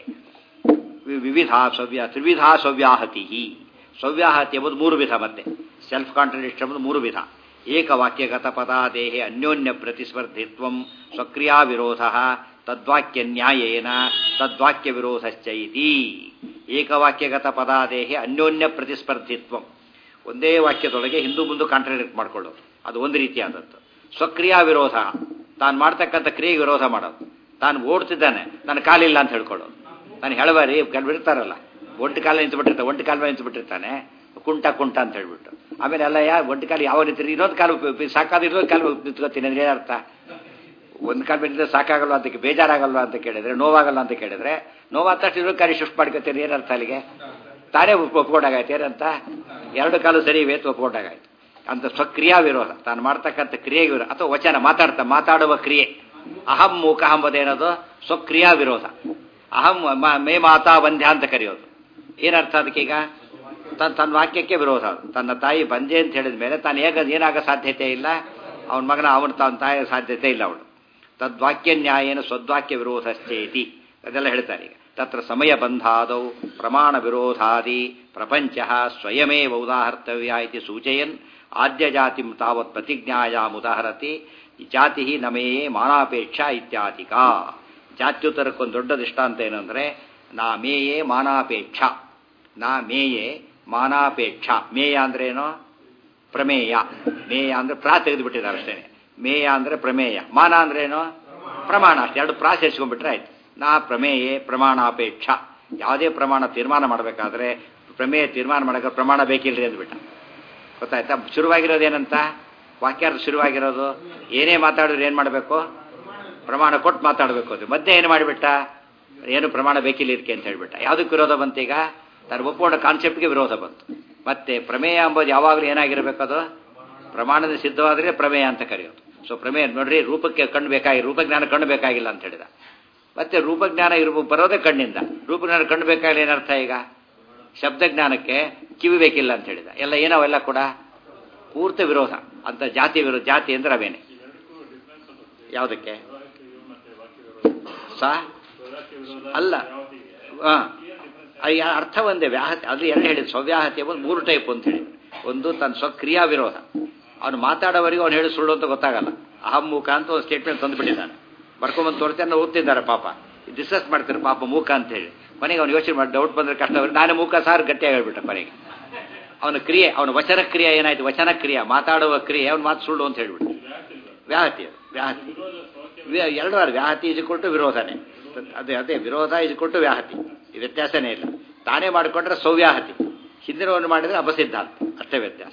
ವಿವಿಧ ಸವ್ಯ ತ್ರಿವಿಧ ಸವ್ಯಾಹತಿ ಸವ್ಯಾಹತಿ ಎಂಬುದು ಮೂರು ವಿಧ ಮತ್ತೆ ಸೆಲ್ಫ್ ಕಾಂಟ್ರಡಿಕ್ಷನ್ ಎಂಬುದು ಮೂರು ವಿಧ ಏಕವಾಕ್ಯಗತ ಪದಾದೇಹೆ ಅನ್ಯೋನ್ಯ ಪ್ರತಿಸ್ಪರ್ಧಿತ್ವ ಸ್ವಕ್ರಿಯಾ ವಿರೋಧ ತದ್ವಾಕ್ಯ ನ್ಯಾಯೇನ ತದ್ವಾಕ್ಯ ವಿರೋಧಶ್ಚೈತಿ ಏಕವಾಕ್ಯಗತ ಪದಾದೇಹೆ ಅನ್ಯೋನ್ಯ ಪ್ರತಿಸ್ಪರ್ಧಿತ್ವ ಒಂದೇ ವಾಕ್ಯದೊಳಗೆ ಹಿಂದೂ ಮುಂದೆ ಕಾಂಟ್ರಡಿಕ್ಟ್ ಮಾಡ್ಕೊಳ್ಳೋದು ಅದು ಒಂದು ರೀತಿಯಾದದ್ದು ಸ್ವಕ್ರಿಯಾ ವಿರೋಧ ತಾನು ಮಾಡ್ತಕ್ಕಂಥ ಕ್ರಿಯೆಗೆ ವಿರೋಧ ಮಾಡೋದು ತಾನು ಓಡ್ತಿದ್ದಾನೆ ನನ್ನ ಕಾಲಿಲ್ಲ ಅಂತ ಹೇಳ್ಕೊಳ್ಳೋದು ನಾನು ಹೇಳಬಾರಿ ಕೆಲವು ಇರ್ತಾರಲ್ಲ ಒಂಟಿ ಕಾಲ ನಿಂತುಬಿಟ್ಟಿರ್ತಾನೆ ಒಂಟಿ ಕಾಲ ಮೇಲೆ ನಿಂತುಬಿಟ್ಟಿರ್ತಾನೆ ಕುಂಟ ಕುಂಟ ಅಂತ ಹೇಳ್ಬಿಟ್ಟು ಆಮೇಲೆ ಅಲ್ಲ ಯಾ ಒಂಟಿ ಕಾಲು ಯಾವ ರೀತಿ ಇನ್ನೊಂದು ಕಾಲು ಸಾಕಾದ ಇನ್ನೊಂದು ಕಾಲು ನಿಂತ್ಕೋತೀನಿ ಅಂದ್ರೆ ಏನರ್ಥ ಒಂದು ಕಾಲ ಮೇಲೆ ಸಾಕಾಗಲ್ವ ಅಂತ ಬೇಜಾರಾಗಲ್ವ ಅಂತ ಕೇಳಿದ್ರೆ ನೋವಾಗಲ್ಲ ಅಂತ ಕೇಳಿದ್ರೆ ನೋವಾದ ತಕ್ಷಣ ಇನ್ನೊಂದು ಕಾಲಿ ಶಿಫ್ಟ್ ಮಾಡ್ಕೋತೀನಿ ಏನರ್ಥ ಅಲ್ಲಿಗೆ ತಾನೇ ಒಪ್ಕೊಂಡಾಗಾಯ್ತು ಏನಂತ ಎರಡು ಕಾಲು ಸರಿ ವೇತ್ ಒಪ್ಕೊಂಡಾಗಾಯ್ತು ಅಂತ ಸ್ವಕ್ರಿಯಾ ವಿರೋಧ ತಾನು ಮಾಡ್ತಕ್ಕಂಥ ಕ್ರಿಯೆಗೆ ವಿರೋಧ ಅಥವಾ ವಚನ ಮಾತಾಡ್ತಾ ಮಾತಾಡುವ ಕ್ರಿಯೆ ಅಹಂ ಮೂಕ ಎಂಬುದೇನದು ಸ್ವಕ್ರಿಯಾ ವಿರೋಧ ಅಹಂ ಮೇ ಮಾತಾ ಬಂದ್ಯ ಅಂತ ಕರೆಯೋದು ಏನರ್ಥ ಅದಕ್ಕೀಗ ತನ್ನ ತನ್ನ ವಾಕ್ಯಕ್ಕೆ ವಿರೋಧ ತನ್ನ ತಾಯಿ ಬಂದೆ ಅಂತ ಹೇಳಿದ ಮೇಲೆ ತಾನು ಹೇಗ ಏನಾಗ ಸಾಧ್ಯತೆ ಇಲ್ಲ ಅವನ ಮಗನ ಅವನ ತನ್ನ ತಾಯಿಯ ಸಾಧ್ಯತೆ ಇಲ್ಲ ಅವಳು ತದ್ವಾಕ್ಯ ನ್ಯಾಯೇನ ಸ್ವದ್ವಾಕ್ಯ ವಿರೋಧಶ್ಚೇತಿ ಅದೆಲ್ಲ ಹೇಳ್ತಾರೆ ಈಗ ತತ್ರ ಸಮಯ ಬಂಧಾದೌ ಪ್ರಮಾಣ ವಿರೋಧಾದಿ ಪ್ರಪಂಚ ಸ್ವಯಮೇವ ಉದಾಹರ್ತವ್ಯ ಇತಿ ಸೂಚಯನ್ ಆದ್ಯ ಜಾತಿ ತಾವತ್ ಪ್ರತಿಜ್ಞಾಯಾಮ್ ಉದಾಹರತಿ ಜಾತಿ ನಮೆಯೇ ಮಾನಾಪೇಕ್ಷ ಇತ್ಯಾದಿಕ ಜಾತ್ಯುತ್ತರಕ್ಕೊಂದು ದೊಡ್ಡ ದೃಷ್ಟಾಂತ ಏನಂದ್ರೆ ನಾ ಮೇಯೇ ಮಾನಾಪೇಕ್ಷ ನಾ ಮೇಯೇ ಮಾನಾಪೇಕ್ಷ ಮೇಯ ಅಂದ್ರೆ ಏನು ಪ್ರಮೇಯ ಮೇಯ ಅಂದ್ರೆ ಪ್ರಾ ತೆಗೆದುಬಿಟ್ಟಿದ್ದಾರೆ ಅಷ್ಟೇ ಮೇಯ ಅಂದ್ರೆ ಪ್ರಮೇಯ ಮಾನ ಅಂದ್ರೆ ಏನು ಪ್ರಮಾಣ ಅಷ್ಟೇ ಎರಡು ಪ್ರಾ ಸೇರಿಸ್ಕೊಂಡ್ಬಿಟ್ರೆ ಆಯ್ತು ನಾ ಪ್ರಮೇಯೇ ಪ್ರಮಾಣಾಪೇಕ್ಷ ಯಾವುದೇ ಪ್ರಮಾಣ ತೀರ್ಮಾನ ಮಾಡಬೇಕಾದ್ರೆ ಪ್ರಮೇಯ ತೀರ್ಮಾನ ಮಾಡೋಕೆ ಪ್ರಮಾಣ ಬೇಕಿಲ್ರಿ ಅಂದ್ಬಿಟ್ಟ ಗೊತ್ತಾಯ್ತಾ ಶುರುವಾಗಿರೋದು ಏನಂತ ವಾಕ್ಯಾರ್ಥ ಶುರುವಾಗಿರೋದು ಏನೇ ಮಾತಾಡಿದ್ರೆ ಏನು ಮಾಡಬೇಕು ಪ್ರಮಾಣ ಕೊಟ್ಟು ಮಾತಾಡಬೇಕು ಅದು ಮಧ್ಯೆ ಏನು ಮಾಡಿಬಿಟ್ಟ ಏನು ಪ್ರಮಾಣ ಬೇಕಿಲ್ಲ ಇದಕ್ಕೆ ಅಂತ ಹೇಳ್ಬಿಟ್ಟ ಯಾವುದಕ್ಕೆ ವಿರೋಧ ಬಂತು ಈಗ ತಾನು ಒಪ್ಕೊಂಡ ಕಾನ್ಸೆಪ್ಟ್ಗೆ ವಿರೋಧ ಬಂತು ಮತ್ತೆ ಪ್ರಮೇಯ ಎಂಬುದು ಯಾವಾಗಲೂ ಏನಾಗಿರಬೇಕು ಅದು ಪ್ರಮಾಣದ ಸಿದ್ಧವಾದರೆ ಪ್ರಮೇಯ ಅಂತ ಕರೆಯೋದು ಸೊ ಪ್ರಮೇಯ ನೋಡ್ರಿ ರೂಪಕ್ಕೆ ಕಣ್ಣು ಬೇಕಾಗಿ ರೂಪಜ್ಞಾನ ಕಣ್ಣು ಬೇಕಾಗಿಲ್ಲ ಅಂತ ಹೇಳಿದ ಮತ್ತೆ ರೂಪಜ್ಞಾನ ಇರ್ಬೋ ಬರೋದೇ ಕಣ್ಣಿಂದ ರೂಪಜ್ಞಾನ ಕಣ್ಣು ಬೇಕಾಗಿಲ್ಲ ಏನರ್ಥ ಈಗ ಶಬ್ದಜ್ಞಾನಕ್ಕೆ ಕಿವಿ ಬೇಕಿಲ್ಲ ಅಂತ ಹೇಳಿದ ಎಲ್ಲ ಏನವೆಲ್ಲ ಕೂಡ ಪೂರ್ತಿ ವಿರೋಧ ಅಂತ ಜಾತಿ ವಿರೋಧ ಜಾತಿ ಅಂದ್ರೆ ಅವೇನೆ ಯಾವುದಕ್ಕೆ ಸಾ ಅಲ್ಲ ಅರ್ಥ ಒಂದೇ ವ್ಯಾಹತಿ ಅದು ಎರಡು ಹೇಳಿದ ಸ್ವವ್ಯಾಹತಿ ಎಂಬುದು ಮೂರು ಟೈಪ್ ಅಂತ ಹೇಳಿ ಒಂದು ತನ್ನ ಸ್ವಕ್ರಿಯಾ ವಿರೋಧ ಅವನು ಮಾತಾಡೋವರೆಗೂ ಅವ್ನು ಹೇಳಿ ಸುಳ್ಳು ಅಂತ ಗೊತ್ತಾಗಲ್ಲ ಅಹಂ ಮೂಕ ಅಂತ ಒಂದು ಸ್ಟೇಟ್ಮೆಂಟ್ ತಂದುಬಿಟ್ಟಿದ್ದಾನೆ ಬರ್ಕೊಂಬಂದು ತೋರಿಸ್ತಾನೆ ಓದ್ತಿದ್ದಾರೆ ಪಾಪ ಡಿಸ್ಕಸ್ ಮಾಡ್ತಾರೆ ಪಾಪ ಮೂಕ ಅಂತ ಹೇಳಿ ಮನೆಗೆ ಅವ್ನು ಯೋಚನೆ ಮಾಡಿ ಡೌಟ್ ಬಂದ್ರೆ ಕಷ್ಟ ನಾನೇ ಮೂಕ ಸಾರ್ ಗಟ್ಟಿಯಾಗಿ ಹೇಳ್ಬಿಟ್ಟ ಮನೆಗೆ ಅವನ ಕ್ರಿಯೆ ಅವನ ವಚನ ಕ್ರಿಯೆ ಏನಾಯ್ತು ವಚನ ಕ್ರಿಯೆ ಮಾತಾಡುವ ಕ್ರಿಯೆ ಅವ್ನು ಮಾತು ಸುಳ್ಳು ಅಂತ ಹೇಳ್ಬಿಟ್ಟು ವ್ಯಾಹತಿ ವ್ಯಾಹತಿ ಎರಡು ವ್ಯಾಹತಿ ಇಜಿಕೊಟ್ಟು ವಿರೋಧನೆ ಅದೇ ಅದೇ ವಿರೋಧ ಇಜಿಕೊಟ್ಟು ವ್ಯಾಹತಿ ಈ ವ್ಯತ್ಯಾಸನೇ ಇಲ್ಲ ತಾನೇ ಮಾಡಿಕೊಂಡ್ರೆ ಸೌವ್ಯಾಹತಿ ಹಿಂದಿನವನ್ನು ಮಾಡಿದ್ರೆ ಅಪಸಿದ್ಧಾಂತ ಅಷ್ಟೇ ವ್ಯತ್ಯಾಸ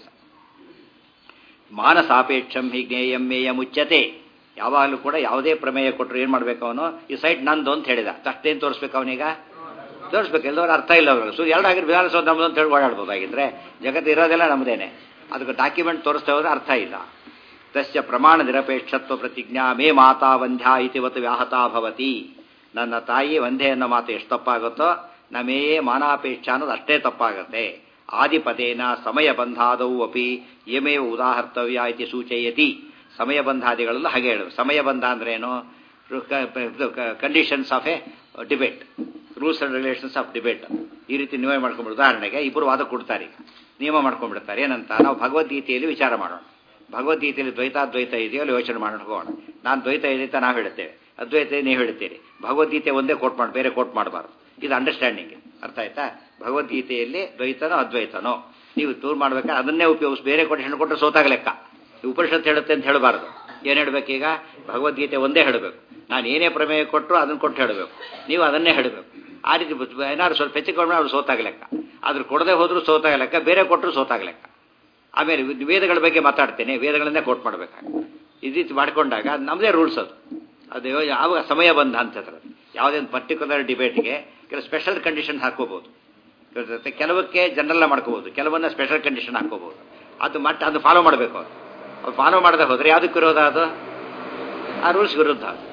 ಮಾನಸಾಪೇಕ್ಷಂ ಹಿ ಜ್ಞೇಯಂ ಮೇಯ ಮುಚ್ಚತೆ ಯಾವಾಗಲೂ ಕೂಡ ಯಾವುದೇ ಪ್ರಮೇಯ ಕೊಟ್ಟರು ಏನು ಮಾಡ್ಬೇಕು ಅವನು ಈ ಸೈಟ್ ನಂದು ಅಂತ ಹೇಳಿದ ತಷ್ಟೇನು ತೋರಿಸ್ಬೇಕು ಅವನೀಗ ತೋರಿಸ್ಬೇಕು ಎಲ್ಲರೂ ಅರ್ಥ ಇಲ್ಲ ಅವ್ರಿಗೆ ಸೊ ಎರಡು ಆಗಿರೋ ವಿಧಾನಸೌಧ ನಮ್ಮದು ಅಂತ ಹೇಳಿ ಓಡಾಡ್ಬೋದಾಗಿದ್ರೆ ಜಗತ್ತು ಇರೋದೆಲ್ಲ ನಮ್ಮದೇನೆ ಅದಕ್ಕೆ ಡಾಕ್ಯುಮೆಂಟ್ ತೋರಿಸ್ತಾ ಹೋದ್ರೆ ಅರ್ಥ ಇಲ್ಲ ತಸ್ಯ ಪ್ರಮಾಣ ನಿರಪೇಕ್ಷತ್ವ ಪ್ರತಿಜ್ಞಾ ಮೇ ಮಾತಾ ವಂದ್ಯ ಇತಿವತ್ತು ವ್ಯಾಹತಾ ಭವತಿ ನನ್ನ ತಾಯಿ ವಂದ್ಯ ಅನ್ನೋ ಮಾತು ಎಷ್ಟು ತಪ್ಪಾಗುತ್ತೋ ನಮೇಯೇ ಮಾನಾಪೇಕ್ಷ ಅನ್ನೋದು ಅಷ್ಟೇ ತಪ್ಪಾಗತ್ತೆ ಆದಿಪದೇನ ಸಮಯ ಬಂಧಾದವು ಅಪಿ ಯಮೇವ ಉದಾಹರ್ತವ್ಯ ಇತಿ ಸೂಚಯತಿ ಸಮಯ ಬಂಧಾದಿಗಳಲ್ಲೂ ಹಾಗೆ ಹೇಳು ಸಮಯ ಬಂಧ ಅಂದ್ರೆ ಏನು conditions of a debate rules and regulations of debate ಈ ರೀತಿ ನಿಯಮ ಮಾಡ್ಕೊಂಡ್ಬಿಡು ಉದಾಹರಣೆಗೆ ಇಬ್ಬರು ವಾದ ಕೊಡ್ತಾರೆ ಈಗ ನಿಯಮ ಮಾಡ್ಕೊಂಡ್ಬಿಡ್ತಾರೆ ಏನಂತ ನಾವು ಭಗವದ್ಗೀತೆಯಲ್ಲಿ ವಿಚಾರ ಮಾಡೋಣ ಭಗವದ್ಗೀತೆಯಲ್ಲಿ ದ್ವೈತಾದ್ವೈತ ಇದೆಯೋ ಅಲ್ಲಿ ಯೋಚನೆ ಮಾಡೋಣ ಹೋಗೋಣ ನಾನು ದ್ವೈತ ಇದೆ ಅಂತ ನಾವು ಹೇಳ್ತೇವೆ ಅದ್ವೈತ ನೀವು ಹೇಳ್ತೀರಿ ಭಗವದ್ಗೀತೆ ಒಂದೇ ಕೋಟ್ ಮಾಡಿ ಬೇರೆ ಕೋಟ್ ಮಾಡಬಾರ್ದು ಇದು ಅಂಡರ್ಸ್ಟ್ಯಾಂಡಿಂಗ್ ಅರ್ಥ ಆಯ್ತಾ ಭಗವದ್ಗೀತೆಯಲ್ಲಿ ದ್ವೈತನೋ ಅದ್ವೈತನೋ ನೀವು ಟೂರ್ ಮಾಡ್ಬೇಕಾದ್ರೆ ಅದನ್ನೇ ಉಪಯೋಗಿಸಿ ಬೇರೆ ಕೊಟೇಶನ್ ಕೊಟ್ಟರೆ ಸೋತಾಗ ಲೆಕ್ಕ ಈ ಉಪನಿಷತ್ ಹೇಳುತ್ತೆ ಅಂತ ಹೇಳಬಾರ್ದು ಏನು ಹೇಳಬೇಕೀಗ ಭಗವದ್ಗೀತೆ ಒಂದೇ ಹೇಳಬೇಕು ನಾನು ಏನೇ ಪ್ರಮೇಯ ಕೊಟ್ಟರು ಅದನ್ನು ಕೊಟ್ಟು ಹೇಳಬೇಕು ನೀವು ಅದನ್ನೇ ಹೇಳಬೇಕು ಆ ರೀತಿ ಏನಾದ್ರು ಸ್ವಲ್ಪ ಹೆಚ್ಚಿಕೊಂಡು ಅವ್ರು ಸೋತಾಗ ಲೆಕ್ಕ ಆದ್ರೂ ಕೊಡದೆ ಹೋದ್ರು ಸೋತಾಗ ಲೆಕ್ಕ ಬೇರೆ ಕೊಟ್ಟರು ಸೋತಾಗ ಲೆಕ್ಕ ಆಮೇಲೆ ವೇದಗಳ ಬಗ್ಗೆ ಮಾತಾಡ್ತೇನೆ ವೇದಗಳನ್ನೇ ಕೋಟ್ ಮಾಡಬೇಕಾಗ ಈ ರೀತಿ ಮಾಡ್ಕೊಂಡಾಗ ನಮ್ಮದೇ ರೂಲ್ಸ್ ಅದು ಅದು ಯಾವ ಸಮಯ ಬಂದ ಅಂತ ಯಾವುದೇ ಒಂದು ಪರ್ಟಿಕ್ಯುಲರ್ ಡಿಬೇಟ್ಗೆ ಕೆಲವು ಸ್ಪೆಷಲ್ ಕಂಡೀಷನ್ ಹಾಕೋಬಹುದು ಕೆಲವಕ್ಕೆ ಜನರಲ್ಲ ಮಾಡ್ಕೋಬಹುದು ಕೆಲವನ್ನ ಸ್ಪೆಷಲ್ ಕಂಡೀಷನ್ ಹಾಕೋಬಹುದು ಅದು ಮಟ್ಟ ಅದು ಫಾಲೋ ಮಾಡಬೇಕು ಅದು ಅವ್ರು ಫಾಲೋ ಮಾಡದೆ ಹೋದ್ರೆ ಯಾವುದಕ್ಕೆ ವಿರೋಧ ಅದು ಆ ರೂಲ್ಸ್ ವಿರುದ್ಧ ಅದು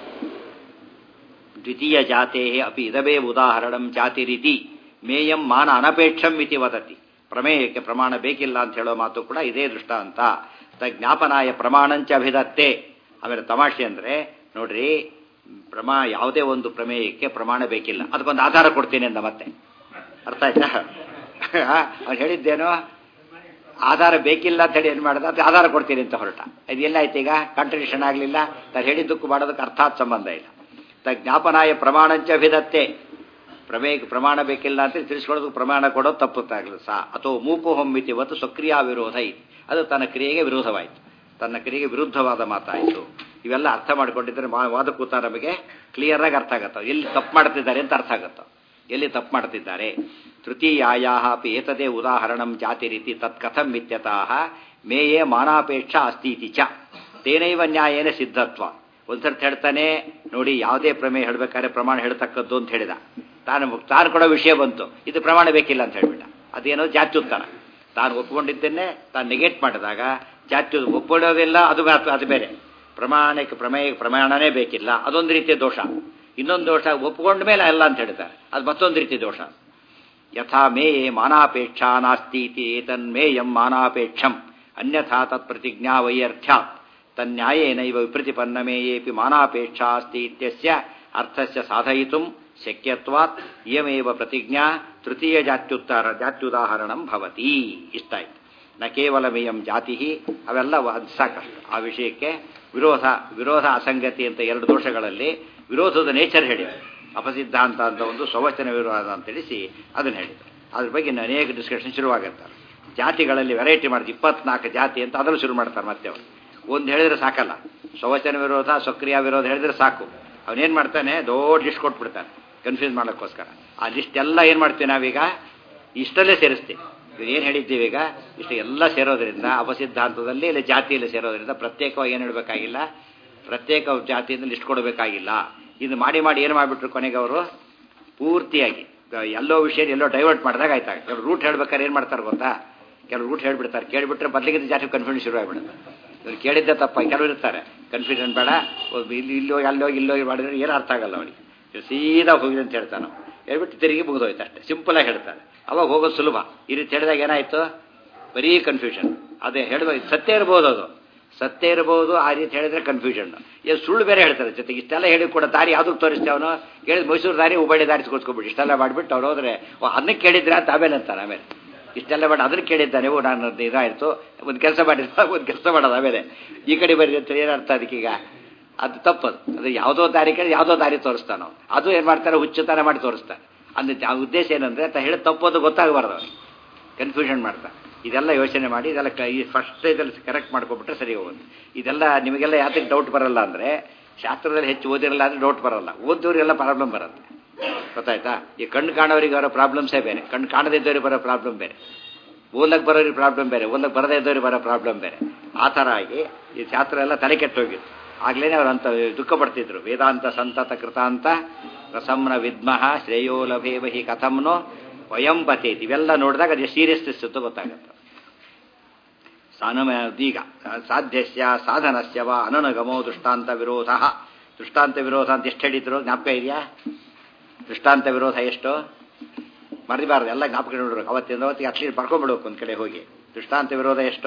ದ್ವಿತೀಯ ಜಾತೆ ಅಪಿ ಇದವೇ ಉದಾಹರಣಂ ಜಾತಿ ರೀತಿ ಮೇಯಂ ಮಾನ ಅನಪೇಕ್ಷಂ ಇತಿ ವದತಿ ಪ್ರಮೇಯಕ್ಕೆ ಪ್ರಮಾಣ ಬೇಕಿಲ್ಲ ಅಂತ ಹೇಳೋ ಮಾತು ಕೂಡ ಇದೇ ದೃಷ್ಟಾಂತ ತ ಜ್ಞಾಪನಾಯ ಪ್ರಮಾಣಂಚ ಅಭಿದತ್ತೆ ಆಮೇಲೆ ತಮಾಷೆ ಅಂದ್ರೆ ನೋಡ್ರಿ ಪ್ರಮಾ ಯಾವುದೇ ಒಂದು ಪ್ರಮೇಯಕ್ಕೆ ಪ್ರಮಾಣ ಬೇಕಿಲ್ಲ ಅದಕ್ಕೊಂದು ಆಧಾರ ಕೊಡ್ತೀನಿ ಅಂದ ಮತ್ತೆ ಅರ್ಥ ಆಯ್ತಾ ಅವ್ನು ಹೇಳಿದ್ದೇನೋ ಆಧಾರ ಬೇಕಿಲ್ಲ ಅಂತ ಹೇಳಿ ಏನು ಮಾಡಿದ ಅದು ಆಧಾರ ಕೊಡ್ತೀನಿ ಅಂತ ಹೊರಟ ಇದು ಎಲ್ಲಾಯ್ತು ಈಗ ಕಾಂಟ್ರಡಿಕ್ಷನ್ ಆಗಲಿಲ್ಲ ತಾನು ಹೇಳಿದ್ದಕ್ಕೂ ಮಾಡೋದಕ್ಕೆ ಅರ್ಥಾತ್ ಸಂಬಂಧ ಇಲ್ಲ ತ ಜ್ಞಾಪನಾಯ ಪ್ರಮಾಣಂಚ ಅಭಿದತ್ತೆ ಪ್ರಮೇಯಕ್ಕೆ ಪ್ರಮಾಣ ಬೇಕಿಲ್ಲ ಅಂತ ತಿಳಿಸ್ಕೊಳ್ಳೋದಕ್ಕೆ ಪ್ರಮಾಣ ಕೊಡೋದು ತಪ್ಪುತ್ತಾಗಲಿ ಸಹ ಅಥವಾ ಮೂಕು ಹೊಮ್ಮಿತಿ ಇವತ್ತು ಸ್ವಕ್ರಿಯಾ ವಿರೋಧ ಐತಿ ಅದು ತನ್ನ ಕ್ರಿಯೆಗೆ ವಿರೋಧವಾಯಿತು ತನ್ನ ಕ್ರಿಯೆಗೆ ವಿರುದ್ಧವಾದ ಮಾತಾಯಿತು ಇವೆಲ್ಲ ಅರ್ಥ ಮಾಡ್ಕೊಂಡಿದ್ರೆ ವಾದ ಕೂತ ನಮಗೆ ಕ್ಲಿಯರ್ ಆಗಿ ಅರ್ಥ ಆಗತ್ತ ಎಲ್ಲಿ ತಪ್ಪು ಮಾಡ್ತಿದ್ದಾರೆ ಅಂತ ಅರ್ಥ ಆಗತ್ತ ಎಲ್ಲಿ ತಪ್ಪು ಮಾಡ್ತಿದ್ದಾರೆ ತೃತೀಯಾಯಾ ಅಪಿ ಏತದೇ ಉದಾಹರಣಂ ಜಾತಿ ರೀತಿ ತತ್ಕಥಂ ಮಿತ್ಯತಃ ಮೇಯೇ ಮಾನಾಪೇಕ್ಷ ಅಸ್ತೀತಿ ಚ ತೇನೈವ ನ್ಯಾಯೇನ ಸಿದ್ಧತ್ವ ಒಂದ್ಸರ್ತಿ ಹೇಳ್ತಾನೆ ನೋಡಿ ಯಾವುದೇ ಪ್ರಮೇಯ ಹೇಳ್ಬೇಕಾದ್ರೆ ಪ್ರಮಾಣ ಹೇಳ್ತಕ್ಕದ್ದು ಅಂತ ಹೇಳಿದ ತಾನು ತಾನು ಕೊಡೋ ವಿಷಯ ಬಂತು ಇದು ಪ್ರಮಾಣ ಬೇಕಿಲ್ಲ ಅಂತ ಹೇಳ್ಬಿಟ್ಟ ಅದೇನೋ ಜಾತ್ಯುತ್ತರ ತಾನು ಒಪ್ಕೊಂಡಿದ್ದನ್ನೇ ತಾನು ನೆಗೆಟ್ ಮಾಡಿದಾಗ ಜಾತ್ಯ ಒಪ್ಕೊಳ್ಳೋದಿಲ್ಲ ಅದು ಅದು ಬೇರೆ ಪ್ರಮಾಣಕ್ಕೆ ಪ್ರಮೇಯ ಪ್ರಮಾಣನೇ ಬೇಕಿಲ್ಲ ಅದೊಂದು ರೀತಿಯ ದೋಷ ಇನ್ನೊಂದು ದೋಷ ಒಪ್ಕೊಂಡ ಮೇಲೆ ಅಲ್ಲ ಅಂತ ಹೇಳ್ತಾರೆ ಅದು ಮತ್ತೊಂದು ರೀತಿ ದೋಷ ಯಥಾ ಮೇಯೇ ಮಾನಾಪೇಕ್ಷಾ ನಾಸ್ತಿ ಏತನ್ಮೇಯಂ ಮಾನಾಪೇಕ್ಷಂ ಅನ್ಯಥಾ ತತ್ ಪ್ರತಿಜ್ಞಾ ವೈಯರ್ಥ್ಯಾತ್ ತನ್ಯಾಯೇನೈವ ವಿಪ್ರತಿಪನ್ನ ಮೇಯೇಪಿ ಮಾನಾಪೇಕ್ಷಾ ಅಸ್ತಿ ಇತ್ಯಸ್ಯ ಅರ್ಥಸ್ಯ ಸಾಧಯಿತು ಶಕ್ಯತ್ವಾತ್ ಇಯಮೇವ ಪ್ರತಿಜ್ಞಾ ತೃತೀಯ ಜಾತ್ಯುತ್ತರ ಜಾತ್ಯುದಾಹರಣಂ ಭವತಿ ಇಷ್ಟಾಯ್ತು ನ ಕೇವಲ ಮೇಯಂ ಜಾತಿ ಅವೆಲ್ಲ ಸಾಕಷ್ಟು ಆ ವಿಷಯಕ್ಕೆ ವಿರೋಧ ವಿರೋಧ ಅಸಂಗತಿ ಅಂತ ಎರಡು ದೋಷಗಳಲ್ಲಿ ವಿರೋಧದ ನೇಚರ್ ಹೇಳಿದೆ ಅಪಸಿದ್ಧಾಂತ ಅಂತ ಒಂದು ಸ್ವವಚನ ವಿರೋಧ ಅಂತ ತಿಳಿಸಿ ಅದನ್ನು ಹೇಳಿದರು ಅದ್ರ ಬಗ್ಗೆ ಅನೇಕ ಡಿಸ್ಕಷನ್ ಶುರುವಾಗುತ್ತಾರೆ ಜಾತಿಗಳಲ್ಲಿ ವೆರೈಟಿ ಮಾಡಿದ ಇಪ್ಪತ್ನಾಲ್ಕು ಜಾತಿ ಅಂತ ಅದನ್ನು ಶುರು ಮಾಡ್ತಾರೆ ಮತ್ತೆ ಅವರು ಒಂದು ಹೇಳಿದ್ರೆ ಸಾಕಲ್ಲ ಸ್ವವಚನ ವಿರೋಧ ಸಕ್ರಿಯ ವಿರೋಧ ಹೇಳಿದ್ರೆ ಸಾಕು ಅವನೇನು ಮಾಡ್ತಾನೆ ದೊಡ್ಡ ಲಿಸ್ಟ್ ಕೊಟ್ಬಿಡ್ತಾನೆ ಕನ್ಫ್ಯೂಸ್ ಮಾಡೋಕ್ಕೋಸ್ಕರ ಆ ಲಿಸ್ಟ್ ಎಲ್ಲ ಏನು ಮಾಡ್ತೀವಿ ನಾವೀಗ ಇಷ್ಟಲ್ಲೇ ಸೇರಿಸ್ತೀವಿ ಏನು ಹೇಳಿದ್ದೀವಿ ಈಗ ಇಷ್ಟು ಎಲ್ಲ ಸೇರೋದ್ರಿಂದ ಅಪಸಿದ್ಧಾಂತದಲ್ಲಿ ಇಲ್ಲ ಜಾತಿಯಲ್ಲಿ ಸೇರೋದ್ರಿಂದ ಪ್ರತ್ಯೇಕವಾಗಿ ಏನು ಹೇಳಬೇಕಾಗಿಲ್ಲ ಪ್ರತ್ಯೇಕ ಜಾತಿಯಿಂದ ಲಿಸ್ಟ್ ಕೊಡಬೇಕಾಗಿಲ್ಲ ಇದು ಮಾಡಿ ಮಾಡಿ ಏನು ಮಾಡಿಬಿಟ್ರು ಕೊನೆಗೆ ಅವರು ಪೂರ್ತಿಯಾಗಿ ಎಲ್ಲೋ ವಿಷಯ ಎಲ್ಲೋ ಡೈವರ್ಟ್ ಮಾಡಿದಾಗ ಆಯ್ತಾಗ ಕೆಲವು ರೂಟ್ ಹೇಳ್ಬೇಕಾದ್ರೆ ಏನು ಮಾಡ್ತಾರೆ ಗೊತ್ತಾ ಕೆಲವು ರೂಟ್ ಹೇಳ್ಬಿಡ್ತಾರೆ ಕೇಳಿಬಿಟ್ರೆ ಬದಲಿಗೆ ಜಾಸ್ತಿ ಕನ್ಫ್ಯೂಷನ್ ಶುರು ಆಗಿಬಿಡುತ್ತೆ ಇವ್ರು ಕೇಳಿದ್ದೆ ತಪ್ಪ ಕೆಲವರು ಇರ್ತಾರೆ ಕನ್ಫ್ಯೂಷನ್ ಬೇಡ ಇಲ್ಲಿ ಇಲ್ಲೋ ಅಲ್ಲೋ ಇಲ್ಲೋ ಮಾಡಿದ್ರೆ ಏನು ಅರ್ಥ ಆಗಲ್ಲ ಅವನಿಗೆ ಸೀದಾ ಹೋಗಿದೆ ಅಂತ ಹೇಳ್ತಾನೆ ನಾವು ಹೇಳ್ಬಿಟ್ಟು ತಿರುಗಿ ಮುಗಿದೋಯ್ತು ಅಷ್ಟೇ ಸಿಂಪಲಾಗಿ ಹೇಳ್ತಾರೆ ಅವಾಗ ಹೋಗೋದು ಸುಲಭ ಈ ರೀತಿ ಹೇಳಿದಾಗ ಏನಾಯಿತು ಬರೀ ಕನ್ಫ್ಯೂಷನ್ ಅದೇ ಹೇಳುವ ಸತ್ಯ ಇರ್ಬೋದು ಅದು ಸತ್ಯ ಇರಬಹುದು ಆ ರೀತಿ ಹೇಳಿದ್ರೆ ಕನ್ಫ್ಯೂಷನ್ ಏನು ಸುಳ್ಳು ಬೇರೆ ಹೇಳ್ತಾರೆ ಜೊತೆಗೆ ಇಷ್ಟೆಲ್ಲ ಹೇಳಿ ಕೂಡ ದಾರಿ ಯಾವುದಕ್ಕೆ ತೋರಿಸ್ತೇವೆ ಅವನು ಹೇಳಿದ ಮೈಸೂರು ದಾರಿ ಹುಬ್ಬಳ್ಳಿ ದಾರಿ ಕೂತ್ಕೊಬಿಟ್ಟು ಇಷ್ಟೆಲ್ಲ ಮಾಡಿಬಿಟ್ಟು ಅವ್ರು ಹೋದ್ರೆ ಅದನ್ನ ಕೇಳಿದ್ರೆ ಅಂತ ಆಮೇಲೆ ಅಂತಾನೆ ಆಮೇಲೆ ಇಷ್ಟೆಲ್ಲ ಮಾಡಿ ಅದನ್ನು ಕೇಳಿದ್ದ ನೀವು ನಾನು ಇದಾಯಿತು ಒಂದು ಕೆಲಸ ಮಾಡಿದ ಒಂದು ಕೆಲಸ ಮಾಡೋದು ಆಮೇಲೆ ಈ ಕಡೆ ಬರೀ ಅಂತ ಏನರ್ಥ ಅದಕ್ಕೀಗ ಅದು ತಪ್ಪದು ಅದು ಯಾವುದೋ ದಾರಿ ಕೇಳಿ ಯಾವುದೋ ದಾರಿ ತೋರಿಸ್ತಾನೋ ಅದು ಏನು ಮಾಡ್ತಾರೆ ಹುಚ್ಚುತನ ಮಾಡಿ ತೋರಿಸ್ತಾನೆ ಅಂದ್ರೆ ಆ ಉದ್ದೇಶ ಏನಂದ್ರೆ ಅಂತ ಹೇಳಿ ತಪ್ಪೋದು ಗೊತ್ತಾಗಬಾರ್ದು ಅವ್ರಿಗೆ ಕನ್ಫ್ಯೂಷನ್ ಮಾಡ್ತಾರೆ ಇದೆಲ್ಲ ಯೋಚನೆ ಮಾಡಿ ಇದೆಲ್ಲ ಈ ಫಸ್ಟ್ ಸ್ಟೇಜಲ್ಲಿ ಕರೆಕ್ಟ್ ಮಾಡ್ಕೊಬಿಟ್ರೆ ಸರಿ ಹೋಗುತ್ತೆ ಇದೆಲ್ಲ ನಿಮಗೆಲ್ಲ ಯಾತಕ್ಕೆ ಡೌಟ್ ಬರಲ್ಲ ಅಂದರೆ ಶಾಸ್ತ್ರದಲ್ಲಿ ಹೆಚ್ಚು ಓದಿರಲ್ಲ ಅಂದರೆ ಡೌಟ್ ಬರಲ್ಲ ಓದೋರಿಗೆಲ್ಲ ಪ್ರಾಬ್ಲಮ್ ಬರುತ್ತೆ ಗೊತ್ತಾಯ್ತಾ ಈ ಕಣ್ಣು ಕಾಣೋರಿಗೆ ಬರೋ ಪ್ರಾಬ್ಲಮ್ಸೇ ಬೇರೆ ಕಣ್ಣು ಕಾಣದಿದ್ದವ್ರಿಗೆ ಬರೋ ಪ್ರಾಬ್ಲಮ್ ಬೇರೆ ಓದಕ್ಕೆ ಬರೋರಿಗೆ ಪ್ರಾಬ್ಲಮ್ ಬೇರೆ ಓದಕ್ಕೆ ಬರದೇ ಇದ್ದವ್ರಿಗೆ ಬರೋ ಪ್ರಾಬ್ಲಮ್ ಬೇರೆ ಆ ಥರ ಆಗಿ ಈ ಶಾಸ್ತ್ರ ಎಲ್ಲ ತಲೆ ಕೆಟ್ಟೋಗಿತ್ತು ಆಗ್ಲೇನೆ ಅವ್ರು ಅಂತ ದುಃಖ ಪಡ್ತಿದ್ರು ವೇದಾಂತ ಸಂತತ ಕೃತಾಂತ ರಸಂನ ವಿದ್ಮಃ ಶ್ರೇಯೋ ಲಭೇವ ಹಿ ಕಥಂನೋ ವಯಂ ಪತೇತಿ ಇವೆಲ್ಲ ನೋಡಿದಾಗ ಅದು ಸೀರಿಯಸ್ನೆಸ್ ಅಂತ ಗೊತ್ತಾಗುತ್ತೆ ಸಾನಮ ಈಗ ಸಾಧ್ಯಸ್ಯ ಸಾಧನಸ್ಯ ವ ಅನನುಗಮೋ ದೃಷ್ಟಾಂತ ವಿರೋಧ ದೃಷ್ಟಾಂತ ವಿರೋಧ ಅಂತ ಎಷ್ಟು ಹೇಳಿದ್ರು ಜ್ಞಾಪಕ ಇದೆಯಾ ದೃಷ್ಟಾಂತ ವಿರೋಧ ಎಷ್ಟು ಮರಿಬಾರ್ದು ಎಲ್ಲ ಜ್ಞಾಪಕ ನೋಡ್ಬೇಕು ಅವತ್ತಿಂದ ಅವತ್ತಿಗೆ ಅಟ್ಲೀಸ್ಟ್ ಬರ್ಕೊಂಡ್ಬಿಡ್ಬೇಕು ಒಂದು ಕಡೆ ಹೋಗಿ ದೃಷ್ಟಾಂತ ವಿರೋಧ ಎಷ್ಟು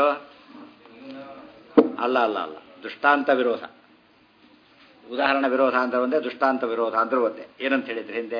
ಅಲ್ಲ ಅಲ್ಲ ಅಲ್ಲ ದೃಷ್ಟಾಂತ ವಿರೋಧ ಉದಾಹರಣೆ ವಿರೋಧ ಅಂದ್ರೆ ಒಂದೇ ದೃಷ್ಟಾಂತ ವಿರೋಧ ಅಂದ್ರೆ ಒಂದೇ ಏನಂತ ಹೇಳಿದ್ರೆ ಹಿಂದೆ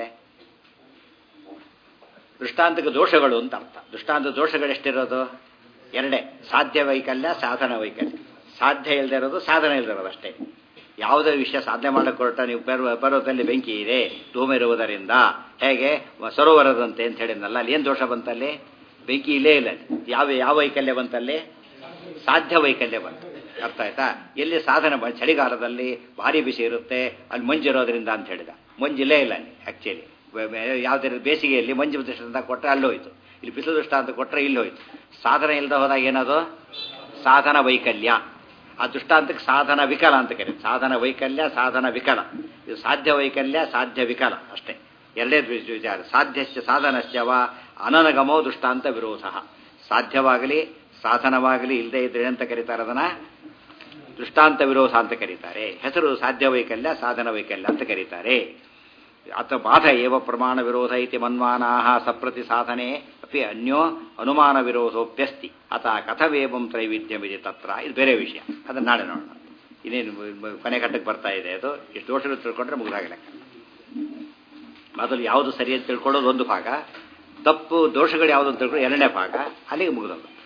ದೃಷ್ಟಾಂತಕ್ಕೆ ದೋಷಗಳು ಅಂತ ಅರ್ಥ ದೃಷ್ಟಾಂತ ದೋಷಗಳು ಎಷ್ಟಿರೋದು ಎರಡೇ ಸಾಧ್ಯ ವೈಕಲ್ಯ ಸಾಧನ ವೈಕಲ್ಯ ಸಾಧ್ಯ ಇಲ್ಲದೆ ಇರೋದು ಸಾಧನ ಇಲ್ಲದೆ ಇರೋದು ಅಷ್ಟೇ ಯಾವುದೇ ವಿಷಯ ಸಾಧನೆ ಮಾಡಕ್ಕೆ ಹೊರಟ ನೀವು ಪರ್ವ ಪರ್ವತದಲ್ಲಿ ಬೆಂಕಿ ಇದೆ ಧೂಮ ಇರುವುದರಿಂದ ಹೇಗೆ ಸರೋವರದಂತೆ ಅಂತ ಹೇಳಿದ್ನಲ್ಲ ಅಲ್ಲಿ ಏನು ದೋಷ ಬಂತಲ್ಲಿ ಬೆಂಕಿ ಇಲ್ಲೇ ಇಲ್ಲ ಅಲ್ಲಿ. ಯಾವ ಯಾವ ವೈಕಲ್ಯ ಬಂತಲ್ಲಿ ಸಾಧ್ಯ ವೈಕಲ್ಯ ಬಂತು ಅರ್ಥ ಆಯ್ತಾ ಎಲ್ಲಿ ಸಾಧನ ಬ- ಚಳಿಗಾಲದಲ್ಲಿ ಭಾರಿ ಬಿಸಿ ಇರುತ್ತೆ ಅಲ್ಲಿ ಮಂಜು ಇರೋದ್ರಿಂದ ಅಂತ ಹೇಳಿದ ಮಂಜು ಇಲ್ಲೇ ಇಲ್ಲ ಅಲ್ಲಿ ಆ್ಯಕ್ಚುಲಿ ಯಾವುದೇ ಬೇಸಿಗೆಯಲ್ಲಿ ಮಂಜು ದೃಷ್ಟಾಂತ ಕೊಟ್ಟರೆ ಅಲ್ಲಿ ಹೋಯ್ತು ಇಲ್ಲಿ ಬಿಸಿಲು ದೃಷ್ಟಾಂತ ಕೊಟ್ಟರೆ ಇಲ್ಲಿ ಹೋಯ್ತು ಸಾಧನ ಇಲ್ಲದೆ ಹೋದಾಗ ಏನದು ಸಾಧನ ವೈಕಲ್ಯ ಆ ದೃಷ್ಟಾಂತಕ್ಕೆ ಸಾಧನ ವಿಕಲ ಅಂತ ಕರೀತಾರೆ ಸಾಧನ ವೈಕಲ್ಯ ಸಾಧನ ವಿಕಲ ಇದು ಸಾಧ್ಯ ವೈಕಲ್ಯ ಸಾಧ್ಯ ವಿಕಲ ಅಷ್ಟೇ ಎರಡೇ ದ್ವಿ- ವಿಚಾರ ಸಾಧ್ಯಶ್ಚ ಸಾಧನಶ್ಚ ವ ಅನನಗಮೋ ದೃಷ್ಟಾಂತ ವಿರೋಧ ಸಾಧ್ಯವಾಗಲಿ ಸಾಧನವಾಗಲಿ ಇಲ್ಲದೆ ಇದ್ರೆ ಅಂತ ಕರೀತಾರೆ ಅದನ್ನ ದೃಷ್ಟಾಂತ ವಿರೋಧ ಅಂತ ಕರೀತಾರೆ ಹೆಸರು ಸಾಧ್ಯ ವೈಕಲ್ಯ ಸಾಧನ ವೈಕಲ್ಯ ಅಂತ ಕರೀತಾರೆ ಅಥ ಬಾಧ ಏವ ಪ್ರಮಾಣ ವಿರೋಧ ಇತಿ ಮನ್ವಾನಾ ಸಪ್ರತಿ ಸಾಧನೆ ಅಪಿ ಅನ್ಯೋ ಅನುಮಾನ ವಿರೋಧೋಪ್ಯಸ್ತಿ ಅತ ಕಥವೇವಂ ತ್ರೈವಿಧ್ಯಮಿದೆ ತತ್ರ ಇದು ಬೇರೆ ವಿಷಯ ಅದನ್ನ ನಾಳೆ ನೋಡೋಣ ಇನ್ನೇನು ಮ- ಕೊನೆ ಘಟ್ಟಕ್ಕೆ ಬರ್ತಾ ಇದೆ ಅದು ಎಷ್ಟು ದೋಷಗಳು ತಿಳ್ಕೊಂಡ್ರೆ ಮುಗಿದಾಗಲ್ಲ ಮೊದಲು ಯಾವುದು ಸರಿ ಅಂತ ತಿಳ್ಕೊಳ್ಳೋದು ಒಂದು ಭಾಗ ತಪ್ಪು ದೋಷಗಳು ಯಾವುದು ಅಂತ ತಿಳ್ಕೊಳ್ಳೋದು ಎರಡನೇ ಭಾಗ ಅಲ್ಲಿಗೆ ಮುಗಿದೋದು